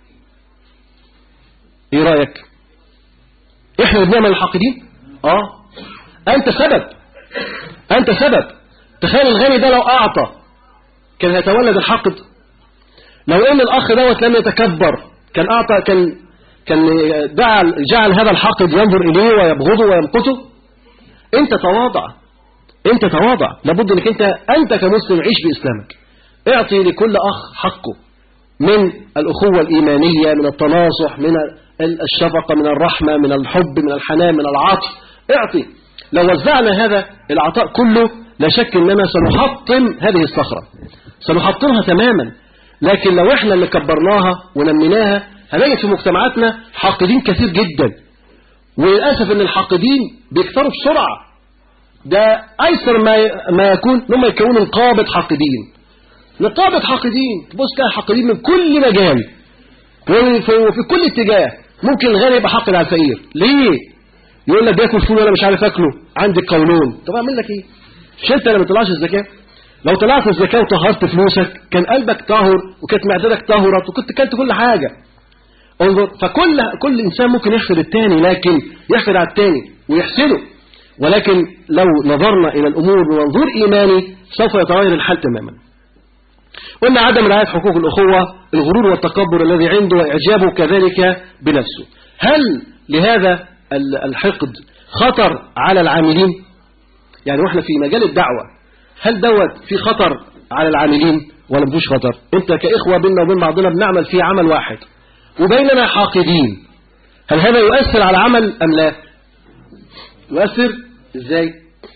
C: ايه رأيك احنا اللي بنعمل الحاقدين اه انت سبب انت سبب تخيل الغني ده لو اعطى كان هيتولد الحاقد لو ان الاخ دوت لم يتكبر كان اعطى كان كان جعل جعل هذا الحاقد ينظر اليه ويبغضه ويمقته انت تواضع انت تواضع لابد انك انت انت كمسلم عيش باسلامك اعطي لكل اخ حقه من الاخوه الايمانيه من التناصح من الشفقه من الرحمه من الحب من الحنان من العطف اعطي لو وزعنا هذا العطاء كله لا شك اننا سنحطم هذه الصخره سنحطمها تماما لكن لو احنا اللي كبرناها ونميناها هنجد في مجتمعاتنا حاقدين كثير جدا وللأسف ان الحاقدين بيكثروا بسرعة ده أيسر ما ما يكون انهم يكونوا نقابة حاقدين نقابة حاقدين تبص تلاقي حاقدين من كل مجال وفي كل اتجاه ممكن الغني يبقى حاقد على الفقير ليه؟ يقول لك بياكل فول وانا مش عارف اكله عندي قولون طب اعمل لك ايه؟ مش انت اللي ما بتطلعش الزكاه لو طلعت الزكاه وطهرت فلوسك كان قلبك طاهر وكانت معدتك طهرت وكنت كلت كل حاجه انظر فكل كل إنسان ممكن يحسد التاني لكن يحسد على التاني ويحسده ولكن لو نظرنا إلى الأمور بمنظور إيماني سوف يتغير الحال تماما قلنا عدم رعاية حقوق الأخوة الغرور والتكبر الذي عنده وإعجابه كذلك بنفسه هل لهذا ال- الحقد خطر على العاملين يعني واحنا في مجال الدعوة هل دوت في خطر على العاملين ولا مفيش خطر انت كإخوة بيننا وبين بعضنا بنعمل في عمل واحد وبيننا حاقدين هل هذا يؤثر على العمل أم لا يؤثر ازاي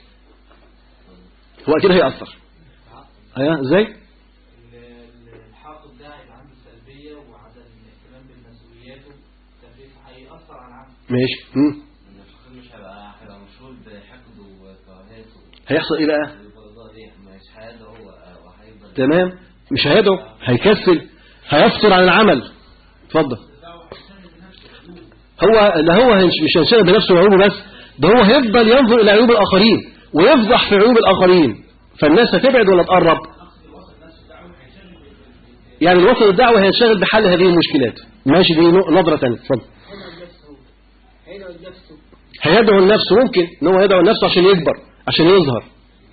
C: هو اكيد هيأثر ايوه ازاي
D: الحاقد ده هيبقى عنده سلبية وعدم اهتمام بمسؤولياته تفريط هيأثر على العمل
C: ماشي مم.
E: الشخص مش هيبقى هيبقى مشهور بحقده وكراهيته
C: هيحصل ايه بقى
E: والبغضاء دي مش هيدعو وهيفضل
C: تمام مش هيدعو هيكسل هيفصل عن العمل اتفضل هو لا هو هينش- مش هينشغل بنفسه وعيوبه بس ده هو هيفضل ينظر الى عيوب الاخرين ويفضح في عيوب الاخرين فالناس هتبعد ولا تقرب يعني الوسط الدعوه هينشغل بحل هذه المشكلات ماشي دي نو- نظره ثانيه اتفضل هيدعو لنفسه ممكن ان هو يدعو لنفسه عشان يكبر عشان يظهر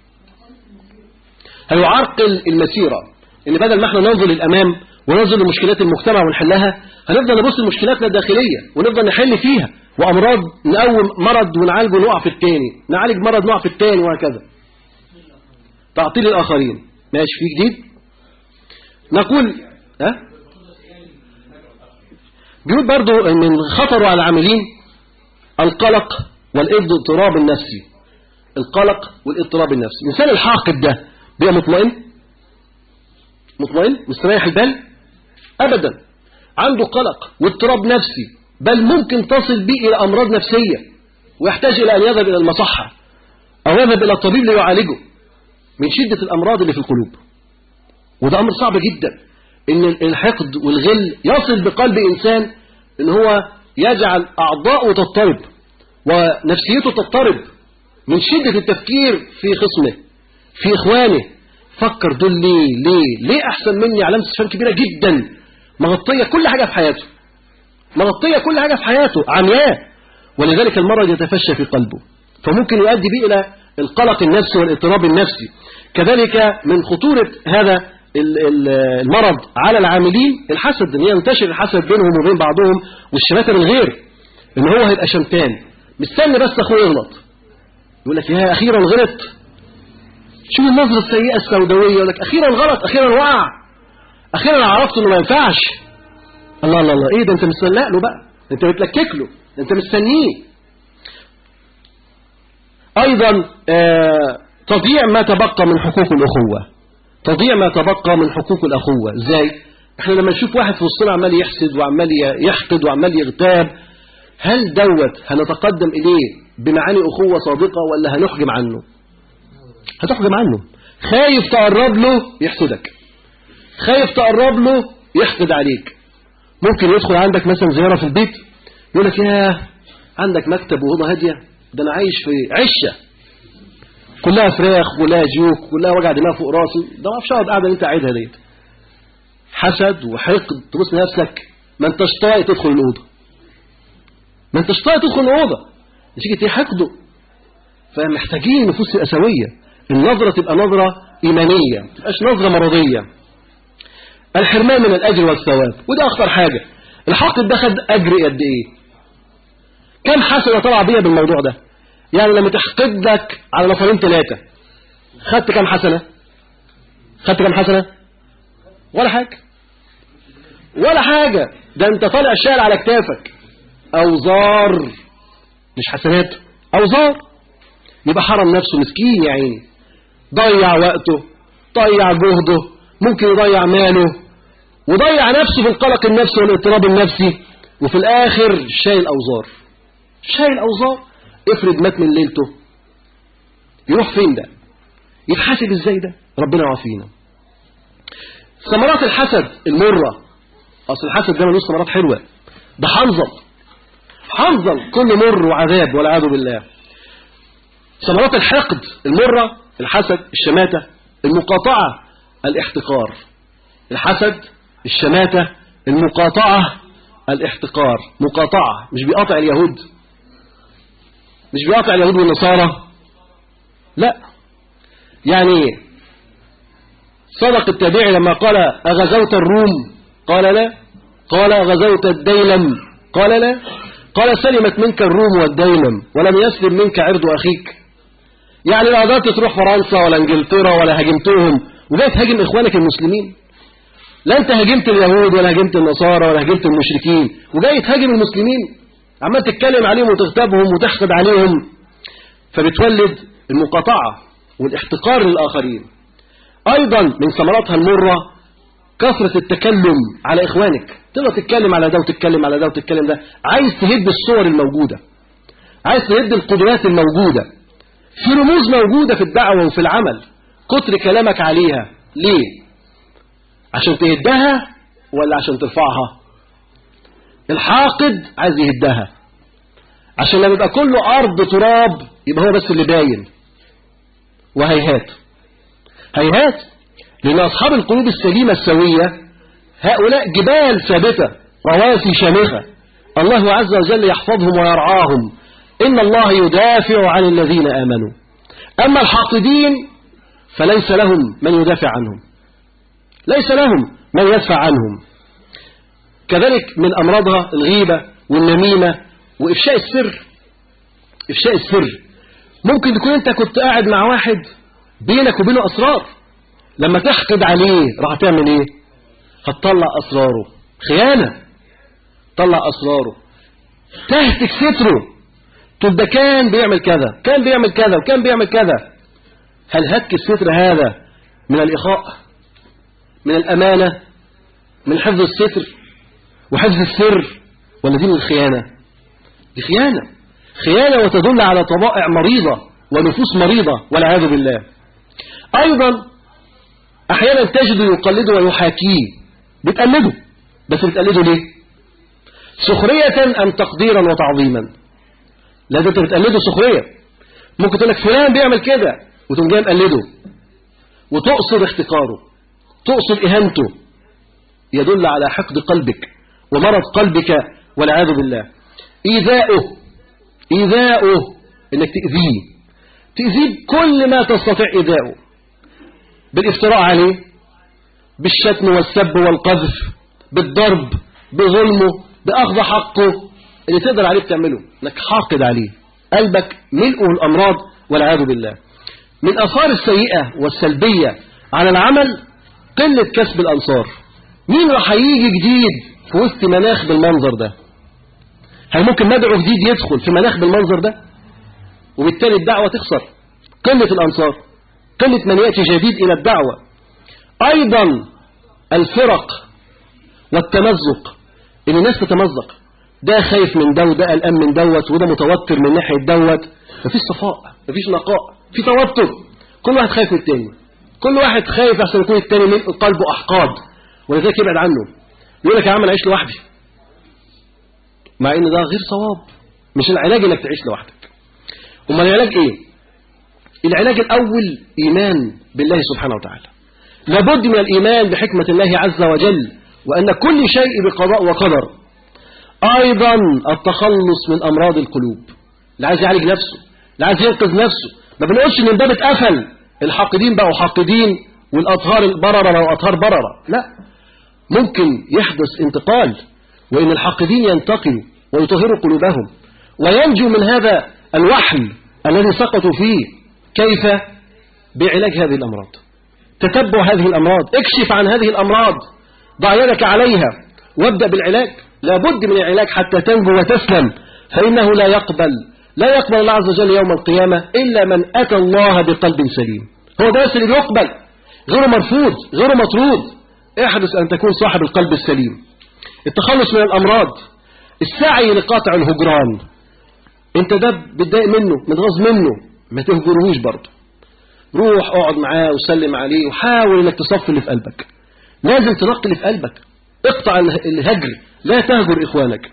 C: هيعرقل المسيرة ان بدل ما احنا ننظر للأمام وننظر لمشكلات المجتمع ونحلها هنفضل نبص لمشكلاتنا الداخلية ونفضل نحل فيها وأمراض نقوم مرض ونعالجه ونقع في التاني نعالج مرض نقع في التاني وهكذا تعطيل الآخرين ماشي في جديد نقول ها بيقول برضو من خطره على العاملين القلق والاضطراب النفسي القلق والاضطراب النفسي الإنسان الحاقد ده بيبقى مطمئن مطمئن مستريح البال أبدا عنده قلق واضطراب نفسي بل ممكن تصل به إلى أمراض نفسية ويحتاج إلى أن يذهب إلى المصحة أو يذهب إلى الطبيب ليعالجه من شدة الأمراض اللي في القلوب وده أمر صعب جدا إن الحقد والغل يصل بقلب إنسان إن هو يجعل أعضاءه تضطرب ونفسيته تضطرب من شدة التفكير في خصمه في إخوانه فكر دول ليه ليه ليه أحسن مني علامة استفهام كبيرة جدا مغطية كل حاجة في حياته مغطية كل حاجة في حياته عمياء ولذلك المرض يتفشى في قلبه فممكن يؤدي به إلى القلق النفسي والاضطراب النفسي كذلك من خطورة هذا ال- ال- المرض على العاملين الحسد ان ينتشر الحسد بينهم وبين بعضهم والشماتة بالغير ان هو هيبقى شمتان مستني بس اخوه يغلط يقول لك يا اخيرا غلط شوف النظرة السيئة السوداوية يقول لك اخيرا غلط اخيرا وقع اخيرا عرفت انه ما ينفعش الله الله الله ايه ده انت مستنق له بقى ده انت بتلكك له ده انت مستنيه ايضا آه تضييع ما تبقى من حقوق الاخوه تضييع ما تبقى من حقوق الاخوه ازاي احنا لما نشوف واحد في وسطنا عمال يحسد وعمال يحقد وعمال يغتاب هل دوت هنتقدم اليه بمعاني اخوه صادقه ولا هنحجم عنه هتحجم عنه خايف تقرب له يحسدك خايف تقرب له يحقد عليك ممكن يدخل عندك مثلا زيارة في البيت يقول لك يا عندك مكتب وأوضة هادية ده أنا عايش في عشة كلها فراخ كلها جيوك كلها وجع دماغ فوق راسي ده ما اعرفش اقعد قاعده اللي انت قاعدها ديت حسد وحقد تبص لنفسك ما انتش طايق تدخل الاوضه ما انتش طايق تدخل الاوضه تيجي تحقده فمحتاجين نفوس تبقى سويه النظره تبقى نظره ايمانيه ما تبقاش نظره مرضيه الحرمان من الأجر والثواب وده أخطر حاجة الحاقد ده خد أجر قد إيه كم حسنة طلع بيها بالموضوع ده يعني لما تحقد لك على نفرين ثلاثة خدت كم حسنة خدت كم حسنة ولا حاجة ولا حاجة ده انت طالع شال على كتافك أوزار مش حسنات أوزار يبقى حرم نفسه مسكين يا عيني ضيع وقته ضيع جهده ممكن يضيع ماله وضيع نفسه في القلق النفسي والاضطراب النفسي وفي الآخر شايل أوزار شايل أوزار افرض مات من ليلته يروح فين ده يتحاسب ازاي ده ربنا يعافينا ثمرات الحسد المرة أصل الحسد ده ملوش ثمرات حلوة ده حنظل حنظل كل مر وعذاب والعياذ بالله ثمرات الحقد المرة الحسد الشماتة المقاطعة الاحتقار الحسد الشماتة المقاطعة الاحتقار مقاطعة مش بيقاطع اليهود مش بيقاطع اليهود والنصارى لا يعني ايه صدق التابعي لما قال أغزوت الروم قال لا قال غزوت الديلم قال لا قال سلمت منك الروم والديلم ولم يسلم منك عرض أخيك يعني لا قدرت تروح فرنسا ولا انجلترا ولا هاجمتهم وجاي تهاجم إخوانك المسلمين لا أنت هاجمت اليهود ولا هاجمت النصارى ولا هاجمت المشركين وجاي تهاجم المسلمين عمال تتكلم عليهم وتغتابهم وتحقد عليهم فبتولد المقاطعة والاحتقار للآخرين أيضا من ثمراتها المرة كثرة التكلم على إخوانك تقدر تتكلم على ده وتتكلم على ده وتتكلم ده عايز تهد الصور الموجودة عايز تهد القدرات الموجودة في رموز موجودة في الدعوة وفي العمل كتر كلامك عليها ليه عشان تهدها ولا عشان ترفعها الحاقد عايز يهدها عشان لما يبقى كله أرض تراب يبقى هو بس اللي باين وهيهات هيهات لأن أصحاب القلوب السليمة السوية هؤلاء جبال ثابتة رواسي شامخة الله عز وجل يحفظهم ويرعاهم إن الله يدافع عن الذين آمنوا أما الحاقدين فليس لهم من يدافع عنهم ليس لهم من يدفع عنهم كذلك من أمراضها الغيبة والنميمة وإفشاء السر إفشاء السر ممكن تكون أنت كنت قاعد مع واحد بينك وبينه أسرار لما تحقد عليه راح تعمل إيه هتطلع أسراره خيانة طلع أسراره تهتك ستره تبقى كان بيعمل كذا كان بيعمل كذا وكان بيعمل كذا هل هتك الستر هذا من الإخاء من الأمانة من حفظ الستر وحفظ السر ولا دي من الخيانة دي خيانة خيانة وتدل على طبائع مريضة ونفوس مريضة والعياذ بالله أيضا أحيانا تجد يقلده ويحاكيه بتقلده بس بتقلده ليه سخرية أم تقديرا وتعظيما لا ده انت بتقلده سخرية ممكن تقول لك فلان بيعمل كده وتقوم جاي مقلده وتقصد احتقاره تقصد إهانته يدل على حقد قلبك ومرض قلبك والعياذ بالله إيذاؤه إيذاؤه إنك تأذيه تأذيه بكل ما تستطيع إيذاؤه بالافتراء عليه بالشتم والسب والقذف بالضرب بظلمه بأخذ حقه اللي تقدر عليه بتعمله انك حاقد عليه قلبك ملئه الأمراض والعياذ بالله من أثار السيئة والسلبية على العمل قلة كسب الأنصار مين راح يجي جديد في وسط مناخ بالمنظر ده هل ممكن مدعو جديد يدخل في مناخ بالمنظر ده وبالتالي الدعوة تخسر قلة الأنصار قلة من يأتي جديد إلى الدعوة أيضا الفرق والتمزق إن الناس تتمزق ده خايف من ده وده قلقان من دوت وده متوتر من ناحية دوت مفيش صفاء مفيش نقاء في توتر كل واحد خايف من التاني كل واحد خايف عشان يكون التاني من قلبه أحقاد ولذلك يبعد عنه يقول لك يا عم انا اعيش لوحدي مع ان ده غير صواب مش العلاج انك تعيش لوحدك امال العلاج ايه العلاج الاول ايمان بالله سبحانه وتعالى لابد من الايمان بحكمة الله عز وجل وان كل شيء بقضاء وقدر ايضا التخلص من امراض القلوب اللي عايز يعالج نفسه اللي عايز ينقذ نفسه ما بنقولش ان الباب اتقفل الحاقدين بقوا حاقدين والاطهار البررة بقوا اطهار بررة لا ممكن يحدث انتقال وإن الحاقدين ينتقلوا ويطهروا قلوبهم وينجو من هذا الوحل الذي سقطوا فيه كيف بعلاج هذه الأمراض تتبع هذه الأمراض اكشف عن هذه الأمراض ضع يدك عليها وابدأ بالعلاج لابد من العلاج حتى تنجو وتسلم فإنه لا يقبل لا يقبل الله عز وجل يوم القيامة إلا من أتى الله بقلب سليم هو ده اللي بيقبل غير مرفوض غير مطرود احرص أن تكون صاحب القلب السليم التخلص من الأمراض السعي لقاطع الهجران انت ده بتضايق منه متغاظ منه ما تهجروش برضه روح اقعد معاه وسلم عليه وحاول انك تصفي اللي في قلبك لازم تنقي اللي في قلبك اقطع الهجر لا تهجر اخوانك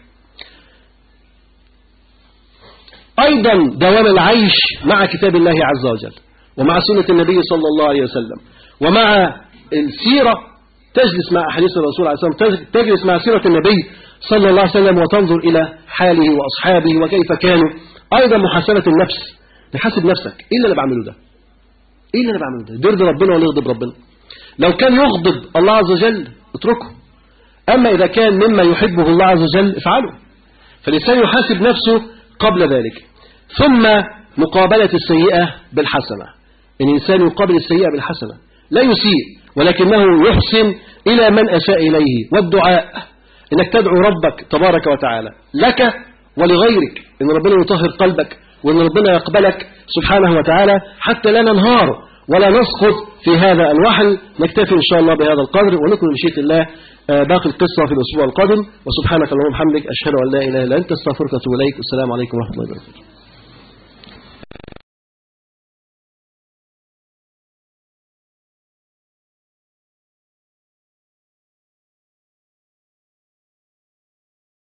C: ايضا دوام العيش مع كتاب الله عز وجل ومع سنة النبي صلى الله عليه وسلم ومع السيرة تجلس مع أحاديث الرسول عليه الصلاة والسلام تجلس مع سيرة النبي صلى الله عليه وسلم وتنظر إلى حاله وأصحابه وكيف كانوا أيضا محاسبة النفس تحاسب نفسك إيه اللي أنا بعمله ده إيه اللي أنا بعمله ده يرضي ربنا ولا يغضب ربنا لو كان يغضب الله عز وجل اتركه أما إذا كان مما يحبه الله عز وجل افعله فالإنسان يحاسب نفسه قبل ذلك ثم مقابلة السيئة بالحسنة الإنسان يقابل السيئة بالحسنة لا يسيء ولكنه يحسن إلى من أساء إليه والدعاء إنك تدعو ربك تبارك وتعالى لك ولغيرك إن ربنا يطهر قلبك وإن ربنا يقبلك سبحانه وتعالى حتى لا ننهار ولا نسقط في هذا الوحل نكتفي إن شاء الله بهذا القدر ونكمل بشيء الله آه، باقي القصة في الأسبوع القادم وسبحانك اللهم وبحمدك أشهد أن لا إله إلا أنت استغفرك وأتوب إليك والسلام عليكم ورحمة الله وبركاته